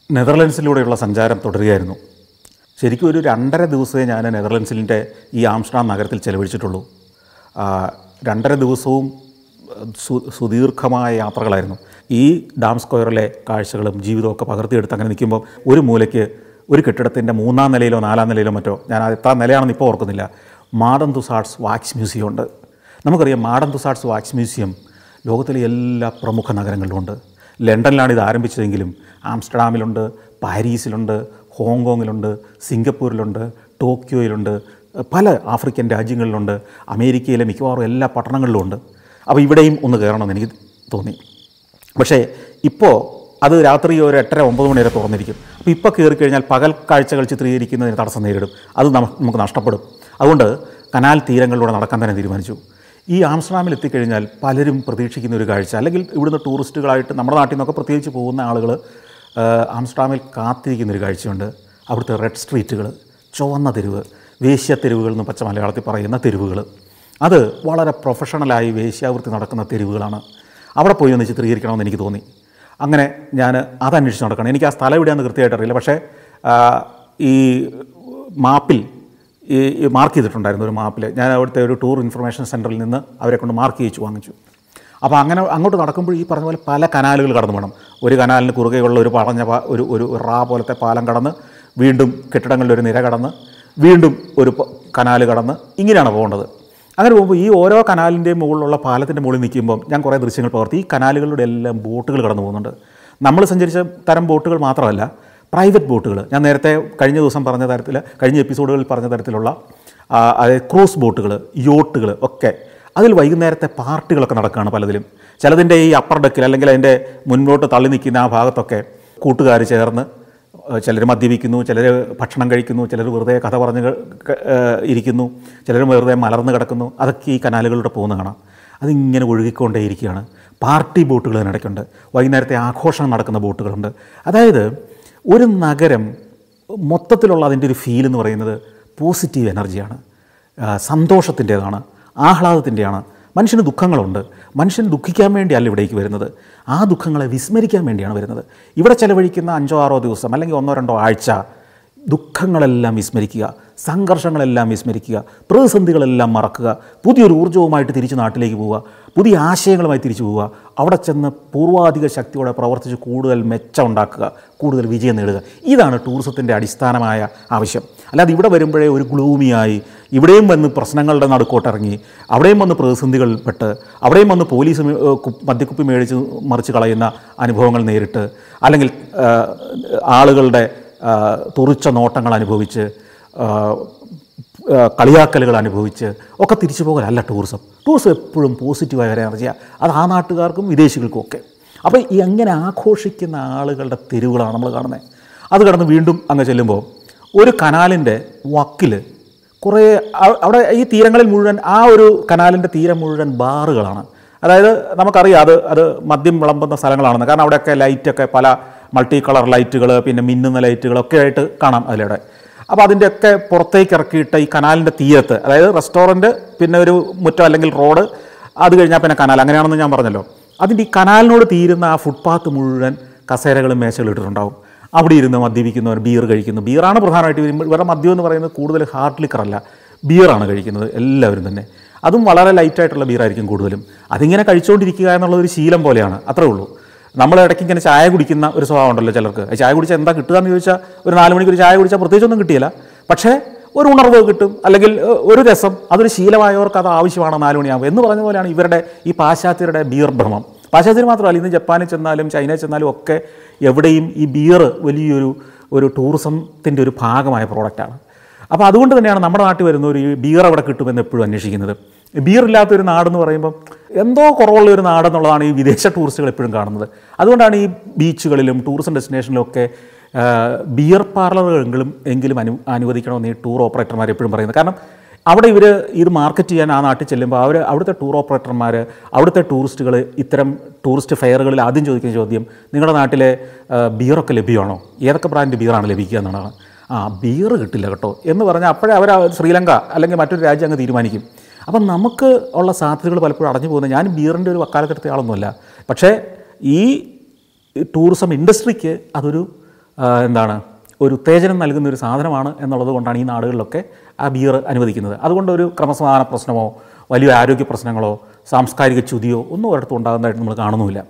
നെതർലൻഡ്സിലൂടെയുള്ള സഞ്ചാരം തുടരുകയായിരുന്നു ശരിക്കും ഒരു രണ്ടര ദിവസമേ ഞാൻ നെതർലൻഡ്സിൻ്റെ ഈ ആംസ്റ്റർഡാം നഗരത്തിൽ ചെലവഴിച്ചിട്ടുള്ളൂ ആ, രണ്ടര ദിവസവും സു സുദീർഘമായ യാത്രകളായിരുന്നു ഈ ഡാം സ്ക്വയറിലെ കാഴ്ചകളും ജീവിതവും ഒക്കെ പകർത്തിയെടുത്ത് അങ്ങനെ നിൽക്കുമ്പോൾ ഒരു മൂലയ്ക്ക് ഒരു കെട്ടിടത്തിൻ്റെ മൂന്നാം നിലയിലോ നാലാം നിലയിലോ മറ്റോ ഞാൻ അത് എത്ര നിലയാണെന്ന് ഇപ്പോൾ ഓർക്കുന്നില്ല മാഡൻ തുസാർട്സ് വാക്സ് മ്യൂസിയം ഉണ്ട് നമുക്കറിയാം മാഡൻ തുസാർട്സ് വാക്സ് മ്യൂസിയം ലോകത്തിലെ എല്ലാ പ്രമുഖ നഗരങ്ങളിലും ഉണ്ട് ലണ്ടനിലാണ് ഇത് ആരംഭിച്ചതെങ്കിലും ആംസ്റ്റർഡാമിലുണ്ട് പാരീസിലുണ്ട് ഹോങ്കോങ്ങിലുണ്ട് സിംഗപ്പൂരിലുണ്ട് ടോക്കിയോയിലുണ്ട് പല ആഫ്രിക്കൻ രാജ്യങ്ങളിലുണ്ട് അമേരിക്കയിലെ മിക്കവാറും എല്ലാ പട്ടണങ്ങളിലും ഉണ്ട് അപ്പോൾ ഇവിടെയും ഒന്ന് കയറണമെന്ന് എനിക്ക് തോന്നി പക്ഷേ ഇപ്പോൾ അത് രാത്രി ഒരു എട്ടര ഒമ്പത് മണി വരെ തുറന്നിരിക്കും അപ്പോൾ ഇപ്പോൾ കയറി കഴിഞ്ഞാൽ പകൽ കാഴ്ചകൾ ചിത്രീകരിക്കുന്നതിന് തടസ്സം നേരിടും അത് നമു- നമുക്ക് നഷ്ടപ്പെടും അതുകൊണ്ട് കനാൽ തീരങ്ങളിലൂടെ നടക്കാൻ തന്നെ തീരുമാനിച്ചു ഈ ആംസ്റ്റർഡാമിൽ എത്തിക്കഴിഞ്ഞാൽ പലരും പ്രതീക്ഷിക്കുന്ന ഒരു കാഴ്ച അല്ലെങ്കിൽ ഇവിടുന്ന് ടൂറിസ്റ്റുകളായിട്ട് നമ്മുടെ നാട്ടിൽ നിന്നൊക്കെ പ്രത്യേകിച്ച് പോകുന്ന ആളുകൾ ആംസ്റ്റർഡാമിൽ കാത്തിരിക്കുന്ന ഒരു കാഴ്ചയുണ്ട് അവിടുത്തെ റെഡ് സ്ട്രീറ്റുകൾ ചുവന്ന തെരുവ് വേശ്യ തെരുവുകൾ എന്ന് പച്ച മലയാളത്തിൽ പറയുന്ന തെരുവുകൾ അത് വളരെ പ്രൊഫഷണലായി വേശ്യാവൃത്തി നടക്കുന്ന തെരുവുകളാണ് അവിടെ പോയി ഒന്ന് ചിത്രീകരിക്കണമെന്ന് എനിക്ക് തോന്നി അങ്ങനെ ഞാൻ അതന്വേഷിച്ച് നടക്കണം എനിക്ക് ആ സ്ഥലം എവിടെയാണെന്ന് കൃത്യമായിട്ട് അറിയില്ല പക്ഷേ ആ, ഈ മാപ്പിൽ ഈ ഈ മാർക്ക് ചെയ്തിട്ടുണ്ടായിരുന്നു ഒരു മാപ്പിൽ ഞാൻ അവിടുത്തെ ഒരു ടൂർ ഇൻഫർമേഷൻ സെൻറ്ററിൽ നിന്ന് അവരെ കൊണ്ട് മാർക്ക് ചെയ്യിച്ചു വാങ്ങിച്ചു അപ്പോൾ അങ്ങനെ അങ്ങോട്ട് നടക്കുമ്പോൾ ഈ പറഞ്ഞ പോലെ പല കനാലുകൾ കടന്നു വേണം ഒരു കനാലിന് കുറുകെയുള്ള ഒരു പടഞ്ഞ പാ- ഒരു ഒരു റാ പോലത്തെ പാലം കടന്ന് വീണ്ടും കെട്ടിടങ്ങളുടെ ഒരു നിര കടന്ന് വീണ്ടും ഒരു പ- കനാല് കടന്ന് ഇങ്ങനെയാണ് പോകേണ്ടത് അങ്ങനെ പോകുമ്പോൾ ഈ ഓരോ കനാലിൻ്റെയും മുകളിലുള്ള പാലത്തിൻ്റെ മുകളിൽ നിൽക്കുമ്പോൾ ഞാൻ കുറേ ദൃശ്യങ്ങൾ പകർത്തി ഈ കനാലുകളുടെ എല്ലാം ബോട്ടുകൾ കടന്നു പോകുന്നുണ്ട് നമ്മൾ സഞ്ചരിച്ച തരം ബോട്ടുകൾ മാത്രമല്ല പ്രൈവറ്റ് ബോട്ടുകൾ ഞാൻ നേരത്തെ കഴിഞ്ഞ ദിവസം പറഞ്ഞ തരത്തിൽ കഴിഞ്ഞ എപ്പിസോഡുകളിൽ പറഞ്ഞ തരത്തിലുള്ള ആ, അതായത് ക്രൂസ് ബോട്ടുകൾ യോട്ടുകൾ ഒക്കെ അതിൽ വൈകുന്നേരത്തെ പാർട്ടികളൊക്കെ നടക്കുകയാണ് പലതിലും ചിലതിൻ്റെ ഈ അപ്പർ ഡെക്കിൽ അല്ലെങ്കിൽ അതിൻ്റെ മുൻപോട്ട് തള്ളി നിൽക്കുന്ന ആ ഭാഗത്തൊക്കെ കൂട്ടുകാർ ചേർന്ന് ചിലർ മദ്യപിക്കുന്നു ചിലർ ഭക്ഷണം കഴിക്കുന്നു ചിലർ വെറുതെ കഥ പറഞ്ഞ് ക- ക- ഏഹ് ഇരിക്കുന്നു ചിലർ വെറുതെ മലർന്ന് കിടക്കുന്നു അതൊക്കെ ഈ കനാലുകളിലൂടെ പോകുന്ന കാണാം അതിങ്ങനെ ഒഴുകിക്കൊണ്ടേയിരിക്കുകയാണ് പാർട്ടി ബോട്ടുകൾ ഇതിനിടയ്ക്കുണ്ട് വൈകുന്നേരത്തെ ആഘോഷം നടക്കുന്ന ബോട്ടുകളുണ്ട് അതായത് ഒരു നഗരം മൊത്തത്തിലുള്ള അതിൻ്റെ ഒരു ഫീൽ എന്ന് പറയുന്നത് പോസിറ്റീവ് എനർജിയാണ് ആ, സന്തോഷത്തിൻ്റേതാണ് ആഹ്ലാദത്തിൻ്റെയാണ് മനുഷ്യന് ദുഃഖങ്ങളുണ്ട് മനുഷ്യൻ ദുഃഖിക്കാൻ വേണ്ടിയല്ല ഇവിടേക്ക് വരുന്നത് ആ ദുഃഖങ്ങളെ വിസ്മരിക്കാൻ വേണ്ടിയാണ് വരുന്നത് ഇവിടെ ചെലവഴിക്കുന്ന അഞ്ചോ ആറോ ദിവസം അല്ലെങ്കിൽ ഒന്നോ രണ്ടോ ആഴ്ച ദുഃഖങ്ങളെല്ലാം വിസ്മരിക്കുക സംഘർഷങ്ങളെല്ലാം വിസ്മരിക്കുക പ്രതിസന്ധികളെല്ലാം മറക്കുക പുതിയൊരു ഊർജ്ജവുമായിട്ട് തിരിച്ച് നാട്ടിലേക്ക് പോവുക പുതിയ ആശയങ്ങളുമായി തിരിച്ചു പോവുക അവിടെ ചെന്ന് പൂർവാധിക ശക്തിയോടെ പ്രവർത്തിച്ച് കൂടുതൽ മെച്ചം ഉണ്ടാക്കുക കൂടുതൽ വിജയം നേടുക ഇതാണ് ടൂറിസത്തിൻ്റെ അടിസ്ഥാനമായ ആവശ്യം അല്ലാതെ ഇവിടെ വരുമ്പോഴേ ഒരു ഗ്ലൂമിയായി ഇവിടെയും വന്ന് പ്രശ്നങ്ങളുടെ നടുക്കോട്ടിറങ്ങി അവിടെയും വന്ന് പ്രതിസന്ധികളിൽപ്പെട്ട് അവിടെയും വന്ന് പോലീസ് മേ- ഏഹ് കു- മദ്യക്കുപ്പി മേടിച്ച് മറിച്ച് കളയുന്ന അനുഭവങ്ങൾ നേരിട്ട് അല്ലെങ്കിൽ ഏഹ്, ആളുകളുടെ ഏഹ്, തുറിച്ച നോട്ടങ്ങൾ അനുഭവിച്ച് ഏഹ്, ഏഹ്, കളിയാക്കലുകൾ അനുഭവിച്ച് ഒക്കെ തിരിച്ചു പോകലല്ല ടൂറിസം ടൂറിസം എപ്പോഴും പോസിറ്റീവായ ഒരു എനർജിയാണ് അത് ആ നാട്ടുകാർക്കും വിദേശികൾക്കും ഒക്കെ അപ്പോൾ ഈ എങ്ങനെ ആഘോഷിക്കുന്ന ആളുകളുടെ തെരുവുകളാണ് നമ്മൾ കാണുന്നത് അത് കടന്ന് വീണ്ടും അങ്ങ് ചെല്ലുമ്പോൾ ഒരു കനാലിൻ്റെ വക്കിൽ കുറേ അ- അവിടെ ഈ തീരങ്ങളിൽ മുഴുവൻ ആ ഒരു കനാലിൻ്റെ തീരം മുഴുവൻ ബാറുകളാണ് അതായത് നമുക്കറിയാം അത് അത് മദ്യം വിളമ്പുന്ന സ്ഥലങ്ങളാണെന്ന് കാരണം അവിടെയൊക്കെ ലൈറ്റൊക്കെ പല മൾട്ടി കളർ ലൈറ്റുകൾ പിന്നെ മിന്നുന്ന ലൈറ്റുകളൊക്കെ ആയിട്ട് കാണാം അതിലൂടെ അപ്പോൾ അതിൻ്റെയൊക്കെ പുറത്തേക്ക് ഇറക്കിയിട്ട് ഈ കനാലിൻ്റെ തീരത്ത് അതായത് റെസ്റ്റോറൻറ്റ് പിന്നെ ഒരു മുറ്റം അല്ലെങ്കിൽ റോഡ് അത് കഴിഞ്ഞാൽ പിന്നെ കനാൽ അങ്ങനെയാണെന്ന് ഞാൻ പറഞ്ഞല്ലോ അതിൻ്റെ ഈ കനാലിനോട് തീരുന്ന ആ ഫുട്പാത്ത് മുഴുവൻ കസേരകളും മേശകളും ഇട്ടിട്ടുണ്ടാവും അവിടെ ഇരുന്ന് മദ്യപിക്കുന്നവർ ബിയർ കഴിക്കുന്നു ബിയറാണ് പ്രധാനമായിട്ട് ഇവർ- ഇവരുടെ മദ്യം എന്ന് പറയുന്നത് കൂടുതൽ ഹാർഡ് ലിക്കറല്ല ബിയറാണ് കഴിക്കുന്നത് എല്ലാവരും തന്നെ അതും വളരെ ലൈറ്റായിട്ടുള്ള ബിയറായിരിക്കും കൂടുതലും അതിങ്ങനെ കഴിച്ചുകൊണ്ടിരിക്കുക എന്നുള്ളതൊരു ശീലം പോലെയാണ് അത്രേ ഉള്ളൂ നമ്മൾ ഇടയ്ക്ക് ഇങ്ങനെ ചായ കുടിക്കുന്ന ഒരു സ്വഭാവം ഉണ്ടല്ലോ ചിലർക്ക് ആ ചായ കുടിച്ചാൽ എന്താ കിട്ടുക എന്ന് ചോദിച്ചാൽ ഒരു നാല് മണിക്ക് ഒരു ചായ കുടിച്ചാൽ പ്രത്യേകിച്ചൊന്നും കിട്ടിയില്ല പക്ഷേ ഒരു ഉണർവ് കിട്ടും അല്ലെങ്കിൽ ഏഹ്, ഒരു രസം അതൊരു ശീലമായവർക്ക് അത് ആവശ്യമാണ് നാല് മണിയാകുമ്പോൾ എന്ന് പറഞ്ഞ പോലെയാണ് ഇവരുടെ ഈ പാശ്ചാത്യരുടെ ബിയർ ഭ്രമം പാശ്ചാത്യർ മാത്രമല്ല ഇന്ന് ജപ്പാനിൽ ചെന്നാലും ചൈനയിൽ ചെന്നാലും ഒക്കെ എവിടെയും ഈ ബിയർ വലിയൊരു ഒരു ടൂറിസത്തിൻ്റെ ഒരു ഭാഗമായ പ്രോഡക്റ്റാണ് അപ്പോൾ അതുകൊണ്ട് തന്നെയാണ് നമ്മുടെ നാട്ടിൽ വരുന്ന ഒരു ബിയർ അവിടെ കിട്ടുമെന്ന് എപ്പോഴും അന്വേഷിക്കുന്നത് ബിയർ ഇല്ലാത്തൊരു നാടെന്ന് പറയുമ്പം എന്തോ കുറവുള്ള ഒരു നാടെന്നുള്ളതാണ് ഈ വിദേശ ടൂറിസ്റ്റുകൾ എപ്പോഴും കാണുന്നത് അതുകൊണ്ടാണ് ഈ ബീച്ചുകളിലും ടൂറിസം ഡെസ്റ്റിനേഷനിലും ഒക്കെ ആ, ബിയർ പാർലറുകളെങ്കിലും എങ്കിലും അനു അനുവദിക്കണമെന്ന് ഈ ടൂർ ഓപ്പറേറ്റർമാർ എപ്പോഴും പറയുന്നത് കാരണം അവിടെ ഇവർ ഇത് മാർക്കറ്റ് ചെയ്യാൻ ആ നാട്ടിൽ ചെല്ലുമ്പോൾ അവർ അവിടുത്തെ ടൂർ ഓപ്പറേറ്റർമാർ അവിടുത്തെ ടൂറിസ്റ്റുകൾ ഇത്തരം ടൂറിസ്റ്റ് ഫെയറുകളിൽ ആദ്യം ചോദിക്കുന്ന ചോദ്യം നിങ്ങളുടെ നാട്ടിലെ ആ, ബിയറൊക്കെ ലഭ്യമാണോ ഏതൊക്കെ ബ്രാൻഡ് ബിയറാണ് ലഭിക്കുക എന്നുള്ളതാണ് ആ ബിയർ കിട്ടില്ല കേട്ടോ എന്ന് പറഞ്ഞാൽ അപ്പോഴേ അവർ ശ്രീലങ്ക അല്ലെങ്കിൽ മറ്റൊരു രാജ്യം അങ്ങ് തീരുമാനിക്കും അപ്പം നമുക്ക് ഉള്ള സാധ്യതകൾ പലപ്പോഴും അടഞ്ഞു പോകുന്നത് ഞാൻ ബിയറിൻ്റെ ഒരു വക്കാലത്തെടുത്ത ആളൊന്നുമല്ല പക്ഷേ ഈ ടൂറിസം ഇൻഡസ്ട്രിക്ക് അതൊരു ആ, എന്താണ് ഒരു ഉത്തേജനം നൽകുന്ന ഒരു സാധനമാണ് എന്നുള്ളത് കൊണ്ടാണ് ഈ നാടുകളിലൊക്കെ ആ ബിയർ അനുവദിക്കുന്നത് അതുകൊണ്ട് ഒരു ക്രമസമാധാന പ്രശ്നമോ വലിയ ആരോഗ്യ പ്രശ്നങ്ങളോ സാംസ്കാരിക ച്യുതിയോ ഒന്നും ഒരിടത്തും ഉണ്ടാകുന്നതായിട്ട് നമ്മൾ കാണുന്നുമില്ല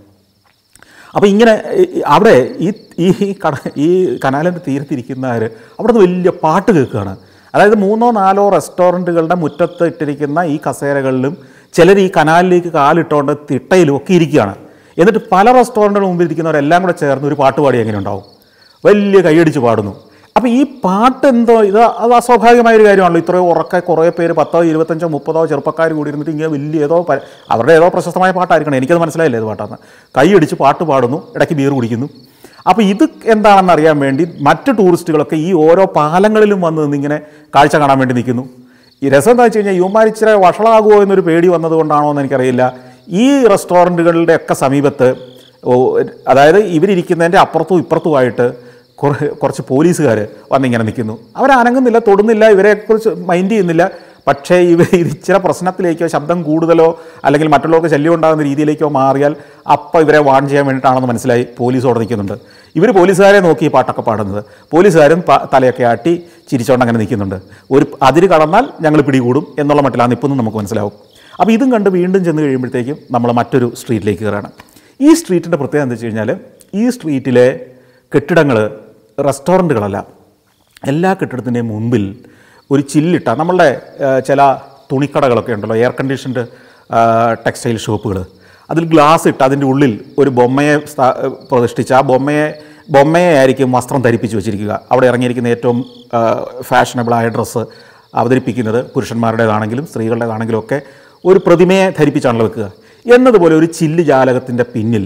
അപ്പോൾ ഇങ്ങനെ ഈ- ഈ അവിടെ ഈ ഈ കട ഈ കനാലിൻ്റെ തീരത്തിരിക്കുന്നവർ അവിടെ നിന്ന് വലിയ പാട്ട് കേൾക്കുകയാണ് അതായത് മൂന്നോ നാലോ റെസ്റ്റോറൻറ്റുകളുടെ മുറ്റത്ത് ഇട്ടിരിക്കുന്ന ഈ കസേരകളിലും ചിലർ ഈ കനാലിലേക്ക് കാലിട്ടുകൊണ്ട് തിട്ടയിലും ഒക്കെ ഇരിക്കുകയാണ് എന്നിട്ട് പല റെസ്റ്റോറൻറ്റിന് മുമ്പിൽ ഇരിക്കുന്നവരെല്ലാം കൂടെ ചേർന്ന് ഒരു പാട്ട് പാടി എങ്ങനെ ഉണ്ടാവും വലിയ കൈയടിച്ച് പാടുന്നു അപ്പോൾ ഈ പാട്ട് എന്തോ ഇത് അത് അസ്വാഭാവികമായ ഒരു കാര്യമാണല്ലോ ഇത്രയോ ഉറക്കെ കുറേ പേര് പത്തോ ഇരുപത്തഞ്ചോ മുപ്പതോ ചെറുപ്പക്കാർ കൂടി ഇരുന്നിട്ട് ഇങ്ങനെ വലിയ ഏതോ പ- അവരുടെ ഏതോ പ്രശസ്തമായ പാട്ടായിരിക്കണം എനിക്കത് മനസ്സിലായില്ല ഏത് പാട്ടാന്ന് കൈയടിച്ച് പാട്ട് പാടുന്നു ഇടയ്ക്ക് ബീർ കുടിക്കുന്നു അപ്പോൾ ഇത് എന്താണെന്ന് അറിയാൻ വേണ്ടി മറ്റ് ടൂറിസ്റ്റുകളൊക്കെ ഈ ഓരോ പാലങ്ങളിലും വന്ന് നിന്നിങ്ങനെ കാഴ്ച കാണാൻ വേണ്ടി നിൽക്കുന്നു ഈ രസം എന്താ വെച്ച് കഴിഞ്ഞാൽ യുവമാർ ഇച്ചിരി വഷളാകുമോ എന്നൊരു പേടി വന്നതുകൊണ്ടാണോ എന്ന് എനിക്കറിയില്ല ഈ റെസ്റ്റോറൻറ്റുകളുടെ ഒക്കെ സമീപത്ത് ഓ, അതായത് ഇവരിയ്ക്കുന്നതിൻ്റെ അപ്പുറത്തും ഇപ്പുറത്തുമായിട്ട് കുറേ കുറച്ച് പോലീസുകാർ വന്നിങ്ങനെ നിൽക്കുന്നു അവരനങ്ങുന്നില്ല തൊടുന്നില്ല ഇവരെക്കുറിച്ച് മൈൻഡ് ചെയ്യുന്നില്ല പക്ഷേ ഇവർ ഇത് ഇച്ചിരി പ്രശ്നത്തിലേക്കോ ശബ്ദം കൂടുതലോ അല്ലെങ്കിൽ മറ്റുള്ളവർക്ക് ശല്യം ഉണ്ടാകുന്ന രീതിയിലേക്കോ മാറിയാൽ അപ്പം ഇവരെ വാൺ ചെയ്യാൻ വേണ്ടിയിട്ടാണെന്ന് മനസ്സിലായി പോലീസ് അവിടെ നിൽക്കുന്നുണ്ട് ഇവർ പോലീസുകാരെ നോക്കി ഈ പാട്ടൊക്കെ പാടുന്നത് പോലീസുകാരും പ- തലയൊക്കെ ആട്ടി ചിരിച്ചോണ്ട് അങ്ങനെ നിൽക്കുന്നുണ്ട് ഒരു അതിര് കടന്നാൽ ഞങ്ങൾ പിടികൂടും എന്നുള്ള മട്ടിലാണ് ഇപ്പം നമുക്ക് മനസ്സിലാവും അപ്പോൾ ഇതും കണ്ട് വീണ്ടും ചെന്ന് കഴിയുമ്പോഴത്തേക്കും നമ്മൾ മറ്റൊരു സ്ട്രീറ്റിലേക്ക് കയറാണ് ഈ സ്ട്രീറ്റിൻ്റെ പ്രത്യേകത എന്താ വെച്ച് കഴിഞ്ഞാൽ ഈ സ്ട്രീറ്റിലെ കെട്ടിടങ്ങൾ റെസ്റ്റോറൻറ്റുകളല്ല എല്ലാ കെട്ടിടത്തിൻ്റെയും മുമ്പിൽ ഒരു ചില്ലിട്ട നമ്മളുടെ ആ, ചില തുണിക്കടകളൊക്കെ ഉണ്ടല്ലോ എയർ കണ്ടീഷൻഡ് ടെക്സ്റ്റൈൽ ഷോപ്പുകൾ അതിൽ ഗ്ലാസ് ഇട്ട് അതിൻ്റെ ഉള്ളിൽ ഒരു ബൊമ്മയെ സ്ഥാ- പ്രതിഷ്ഠിച്ച് ആ ബൊമ്മയെ ബൊമ്മയെ ആയിരിക്കും വസ്ത്രം ധരിപ്പിച്ച് വെച്ചിരിക്കുക അവിടെ ഇറങ്ങിയിരിക്കുന്ന ഏറ്റവും ഫാഷനബിളായ ഡ്രസ്സ് അവതരിപ്പിക്കുന്നത് പുരുഷന്മാരുടേതാണെങ്കിലും സ്ത്രീകളുടേതാണെങ്കിലും ഒക്കെ ഒരു പ്രതിമയെ ധരിപ്പിച്ചാണല്ലോ വെക്കുക എന്നതുപോലെ ഒരു ചില്ല് ജാലകത്തിൻ്റെ പിന്നിൽ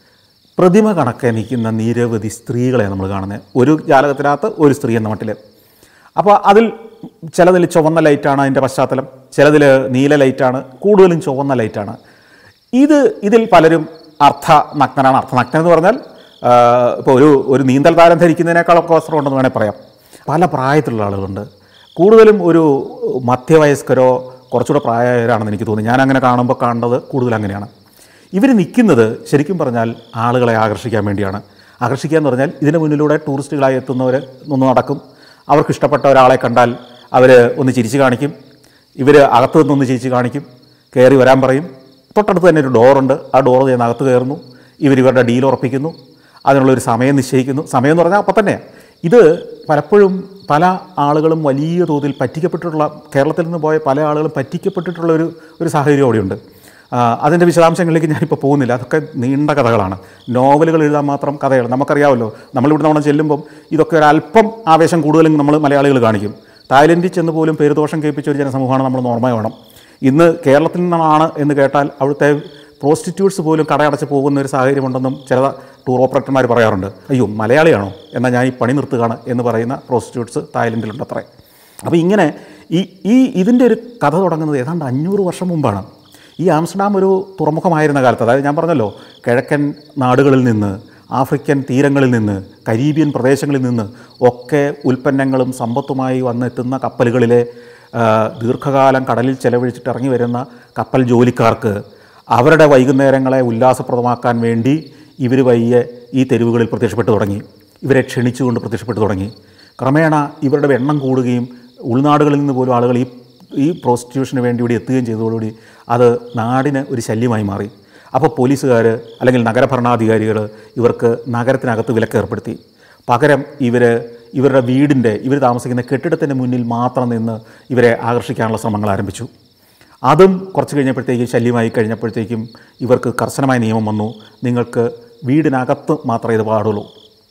പ്രതിമ കണക്കെ നിൽക്കുന്ന നിരവധി സ്ത്രീകളെ നമ്മൾ കാണുന്നത് ഒരു ജാലകത്തിനകത്ത് ഒരു സ്ത്രീ എന്ന മട്ടിൽ അപ്പോൾ അതിൽ ചിലതിൽ ചുവന്ന ലൈറ്റാണ് അതിൻ്റെ പശ്ചാത്തലം ചിലതിൽ നീല ലൈറ്റാണ് കൂടുതലും ചുവന്ന ലൈറ്റാണ് ഇത് ഇതിൽ പലരും അർത്ഥ നഗ്നനാണ് അർത്ഥനഗ്നൻ എന്ന് പറഞ്ഞാൽ ഇപ്പോൾ ഒരു ഒരു നീന്തൽ താരം ധരിക്കുന്നതിനേക്കാളൊക്കെ വസ്ത്രം ഉണ്ടെന്ന് വേണേൽ പറയാം പല പ്രായത്തിലുള്ള ആളുകളുണ്ട് കൂടുതലും ഒരു മധ്യവയസ്കരോ കുറച്ചുകൂടെ പ്രായമായവരാണെന്ന് എനിക്ക് തോന്നി ഞാൻ അങ്ങനെ കാണുമ്പോൾ കാണുന്നത് കൂടുതൽ അങ്ങനെയാണ് ഇവർ നിൽക്കുന്നത് ശരിക്കും പറഞ്ഞാൽ ആളുകളെ ആകർഷിക്കാൻ വേണ്ടിയാണ് ആകർഷിക്കുക എന്ന് പറഞ്ഞാൽ ഇതിന് മുന്നിലൂടെ ടൂറിസ്റ്റുകളായി എത്തുന്നവർ ഒന്ന് നടക്കും അവർക്ക് ഇഷ്ടപ്പെട്ട ഒരാളെ കണ്ടാൽ അവർ ഒന്ന് ചിരിച്ച് കാണിക്കും ഇവർ അകത്ത് നിന്നൊന്ന് ചിരിച്ച് കാണിക്കും കയറി വരാൻ പറയും തൊട്ടടുത്ത് തന്നെ ഒരു ഡോറുണ്ട് ആ ഡോറ് ചെയ്യുന്ന അകത്ത് കയറുന്നു ഇവർ ഇവരുടെ ഡീൽ ഉറപ്പിക്കുന്നു അതിനുള്ളൊരു സമയം നിശ്ചയിക്കുന്നു സമയം എന്ന് പറഞ്ഞാൽ അപ്പം തന്നെ ഇത് പലപ്പോഴും പല ആളുകളും വലിയ തോതിൽ പറ്റിക്കപ്പെട്ടിട്ടുള്ള കേരളത്തിൽ നിന്ന് പോയ പല ആളുകളും പറ്റിക്കപ്പെട്ടിട്ടുള്ള ഒരു ഒരു സാഹചര്യം അവിടെയുണ്ട് ആ, അതിൻ്റെ വിശദാംശങ്ങളിലേക്ക് ഞാനിപ്പോൾ പോകുന്നില്ല അതൊക്കെ നീണ്ട കഥകളാണ് നോവലുകൾ എഴുതാൻ മാത്രം കഥകൾ നമുക്കറിയാമല്ലോ നമ്മളിവിടെ നമ്മൾ ചെല്ലുമ്പം ഇതൊക്കെ ഒരു അല്പം ആവേശം കൂടുതലും നമ്മൾ മലയാളികൾ കാണിക്കും തായ്ലൻഡിൽ ചെന്ന് പോലും പേരുദോഷം കേൾപ്പിച്ച ഒരു ജനസമൂഹമാണ് നമ്മൾ ഓർമ്മ വേണം ഇന്ന് കേരളത്തിൽ നിന്നാണ് എന്ന് കേട്ടാൽ അവിടുത്തെ പ്രോസ്റ്റിറ്റ്യൂട്ട്സ് പോലും കടയടച്ച് പോകുന്ന ഒരു സാഹചര്യമുണ്ടെന്നും ചില ടൂർ ഓപ്പറേറ്റർമാർ പറയാറുണ്ട് അയ്യോ മലയാളിയാണോ എന്നാൽ ഞാൻ ഈ പണി നിർത്തുകയാണ് എന്ന് പറയുന്ന പ്രോസ്റ്റിറ്റ്യൂട്ട്സ് തായ്ലൻഡിലുണ്ട് അത്രേ അപ്പോൾ ഇങ്ങനെ ഈ ഈ ഇതിൻ്റെ ഒരു കഥ തുടങ്ങുന്നത് ഏതാണ്ട് അഞ്ഞൂറ് വർഷം മുമ്പാണ് ഈ ആംസ്റ്റർഡാം ഒരു തുറമുഖമായിരുന്ന കാലത്ത് അതായത് ഞാൻ പറഞ്ഞല്ലോ കിഴക്കൻ നാടുകളിൽ നിന്ന് ആഫ്രിക്കൻ തീരങ്ങളിൽ നിന്ന് കരീബിയൻ പ്രദേശങ്ങളിൽ നിന്ന് ഒക്കെ ഉൽപ്പന്നങ്ങളും സമ്പത്തുമായി വന്നെത്തുന്ന കപ്പലുകളിലെ ആ, ദീർഘകാലം കടലിൽ ചെലവഴിച്ചിട്ട് ഇറങ്ങി വരുന്ന കപ്പൽ ജോലിക്കാർക്ക് അവരുടെ വൈകുന്നേരങ്ങളെ ഉല്ലാസപ്രദമാക്കാൻ വേണ്ടി ഇവർ വയ്യെ ഈ തെരുവുകളിൽ പ്രത്യക്ഷപ്പെട്ടു തുടങ്ങി ഇവരെ ക്ഷണിച്ചുകൊണ്ട് പ്രത്യക്ഷപ്പെട്ടു തുടങ്ങി ക്രമേണ ഇവരുടെ എണ്ണം കൂടുകയും ഉൾനാടുകളിൽ നിന്ന് പോലും ആളുകൾ ഈ ഈ പ്രോസ്റ്റിറ്റ്യൂഷന് വേണ്ടി ഇവിടെ എത്തുകയും ചെയ്തതോടുകൂടി അത് നാടിന് ഒരു ശല്യമായി മാറി അപ്പോൾ പോലീസുകാർ അല്ലെങ്കിൽ നഗരഭരണാധികാരികൾ ഇവർക്ക് നഗരത്തിനകത്ത് വിലക്ക് ഏർപ്പെടുത്തി പകരം ഇവർ ഇവരുടെ വീടിൻ്റെ ഇവർ താമസിക്കുന്ന കെട്ടിടത്തിൻ്റെ മുന്നിൽ മാത്രം നിന്ന് ഇവരെ ആകർഷിക്കാനുള്ള ശ്രമങ്ങൾ ആരംഭിച്ചു അതും കുറച്ച് കഴിഞ്ഞപ്പോഴത്തേക്കും ശല്യമായി കഴിഞ്ഞപ്പോഴത്തേക്കും ഇവർക്ക് കർശനമായ നിയമം വന്നു നിങ്ങൾക്ക് വീടിനകത്ത് മാത്രമേ ഇത് പാടുള്ളൂ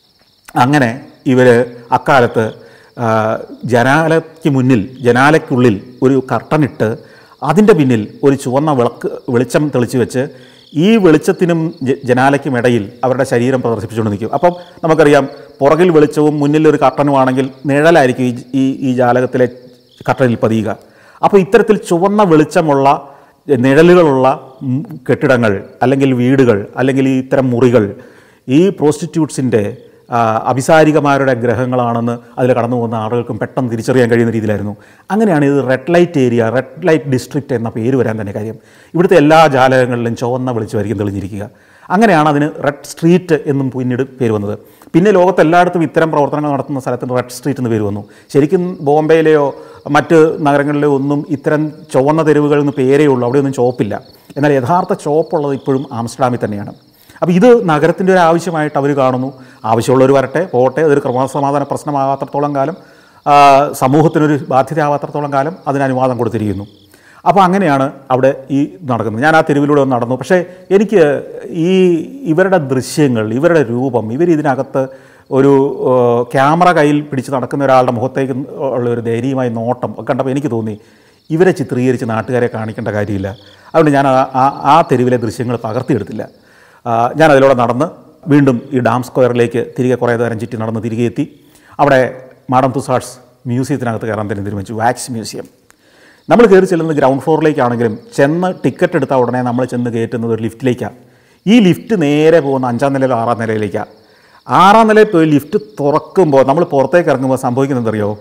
അങ്ങനെ ഇവർ അക്കാലത്ത് ആ, ജനാലയ്ക്ക് മുന്നിൽ ജനാലയ്ക്കുള്ളിൽ ഒരു കർട്ടനിട്ട് അതിൻ്റെ പിന്നിൽ ഒരു ചുവന്ന വിളക്ക് വെളിച്ചം തെളിച്ച് വെച്ച് ഈ വെളിച്ചത്തിനും ജ- ജനാലയ്ക്കും ഇടയിൽ അവരുടെ ശരീരം പ്രദർശിപ്പിച്ചുകൊണ്ട് നിൽക്കും അപ്പം നമുക്കറിയാം പുറകിൽ വെളിച്ചവും മുന്നിൽ ഒരു കർട്ടനുമാണെങ്കിൽ നിഴലായിരിക്കും ഈ ഈ ഈ ജാലകത്തിലെ കർട്ടനിൽ പതിയുക അപ്പോൾ ഇത്തരത്തിൽ ചുവന്ന വെളിച്ചമുള്ള നിഴലുകളുള്ള ഉം, കെട്ടിടങ്ങൾ അല്ലെങ്കിൽ വീടുകൾ അല്ലെങ്കിൽ ഈ ഇത്തരം മുറികൾ ഈ പ്രോസ്റ്റിറ്റ്യൂട്ട്സിൻ്റെ അഭിസാരികമാരുടെ ഗ്രഹങ്ങളാണെന്ന് അതിൽ കടന്നു പോകുന്ന ആളുകൾക്കും പെട്ടെന്ന് തിരിച്ചറിയാൻ കഴിയുന്ന രീതിയിലായിരുന്നു അങ്ങനെയാണ് ഇത് red light area red light district എന്ന പേര് വരാൻ തന്നെ കാര്യം ഇവിടുത്തെ എല്ലാ ജാലകങ്ങളിലും ചുവന്ന വെളിച്ചമായിരിക്കും തെളിഞ്ഞിരിക്കുക അങ്ങനെയാണ് അതിന് റെഡ് സ്ട്രീറ്റ് എന്നും പിന്നീട് പേര് വന്നത് പിന്നെ ലോകത്ത് എല്ലായിടത്തും ഇത്തരം പ്രവർത്തനങ്ങൾ നടത്തുന്ന സ്ഥലത്തിന് റെഡ് സ്ട്രീറ്റ് എന്ന് പേര് വന്നു ശരിക്കും ബോംബെയിലെയോ മറ്റ് നഗരങ്ങളിലെയോ ഒന്നും ഇത്തരം ചുവന്ന തെരുവുകൾ എന്ന് പേരേ ഉള്ളൂ അവിടെയൊന്നും ചോപ്പില്ല എന്നാൽ യഥാർത്ഥ ചോപ്പുള്ളത് ഇപ്പോഴും ആംസ്റ്റർഡാമിൽ തന്നെയാണ് അപ്പോൾ ഇത് നഗരത്തിൻ്റെ ഒരു ആവശ്യമായിട്ട് അവർ കാണുന്നു ആവശ്യമുള്ളവർ വരട്ടെ പോട്ടെ അതൊരു ക്രമസമാധാന പ്രശ്നമാകാത്രത്തോളം കാലം ആ, സമൂഹത്തിനൊരു ബാധ്യതയാവാത്രത്തോളം കാലം അതിന് അനുവാദം കൊടുത്തിരിക്കുന്നു അപ്പോൾ അങ്ങനെയാണ് അവിടെ ഈ നടക്കുന്നത് ഞാൻ ആ തെരുവിലൂടെ ഒന്ന് നടന്നു പക്ഷേ എനിക്ക് ഈ ഇവരുടെ ദൃശ്യങ്ങൾ ഇവരുടെ രൂപം ഇവർ ഇതിനകത്ത് ഒരു ഏഹ്, ക്യാമറ കയ്യിൽ പിടിച്ച് നടക്കുന്ന ഒരാളുടെ മുഖത്തേക്ക് ഉള്ള ഒരു ദയനീയമായ നോട്ടം ഒക്കെ കണ്ടപ്പോൾ എനിക്ക് തോന്നി ഇവരെ ചിത്രീകരിച്ച് നാട്ടുകാരെ കാണിക്കേണ്ട കാര്യമില്ല അതുകൊണ്ട് ഞാൻ ആ- ആ ആ തെരുവിലെ ദൃശ്യങ്ങൾ പകർത്തിയെടുത്തില്ല ആ, ഞാൻ അതിലൂടെ നടന്ന് വീണ്ടും ഈ ഡാം സ്ക്വയറിലേക്ക് തിരികെ കുറേ നേരം ചുറ്റി നടന്ന് തിരികെ എത്തി അവിടെ മാഡം തുസാർട്സ് മ്യൂസിയത്തിനകത്ത് കയറാൻ തന്നെ തീരുമാനിച്ചു വാക്സ് മ്യൂസിയം നമ്മൾ കയറി ചെല്ലുന്നത് ഗ്രൗണ്ട് ഫ്ലോറിലേക്കാണെങ്കിലും ചെന്ന് ടിക്കറ്റ് എടുത്ത ഉടനെ നമ്മൾ ചെന്ന് കയറ്റുന്നത് ഒരു ലിഫ്റ്റിലേക്കാണ് ഈ ലിഫ്റ്റ് നേരെ പോകുന്ന അഞ്ചാം നിലയിലോ ആറാം നിലയിലേക്കാണ് ആറാം നിലയിൽ പോയി ലിഫ്റ്റ് തുറക്കുമ്പോൾ നമ്മൾ പുറത്തേക്ക് ഇറങ്ങുമ്പോൾ സംഭവിക്കുന്നത് അറിയോ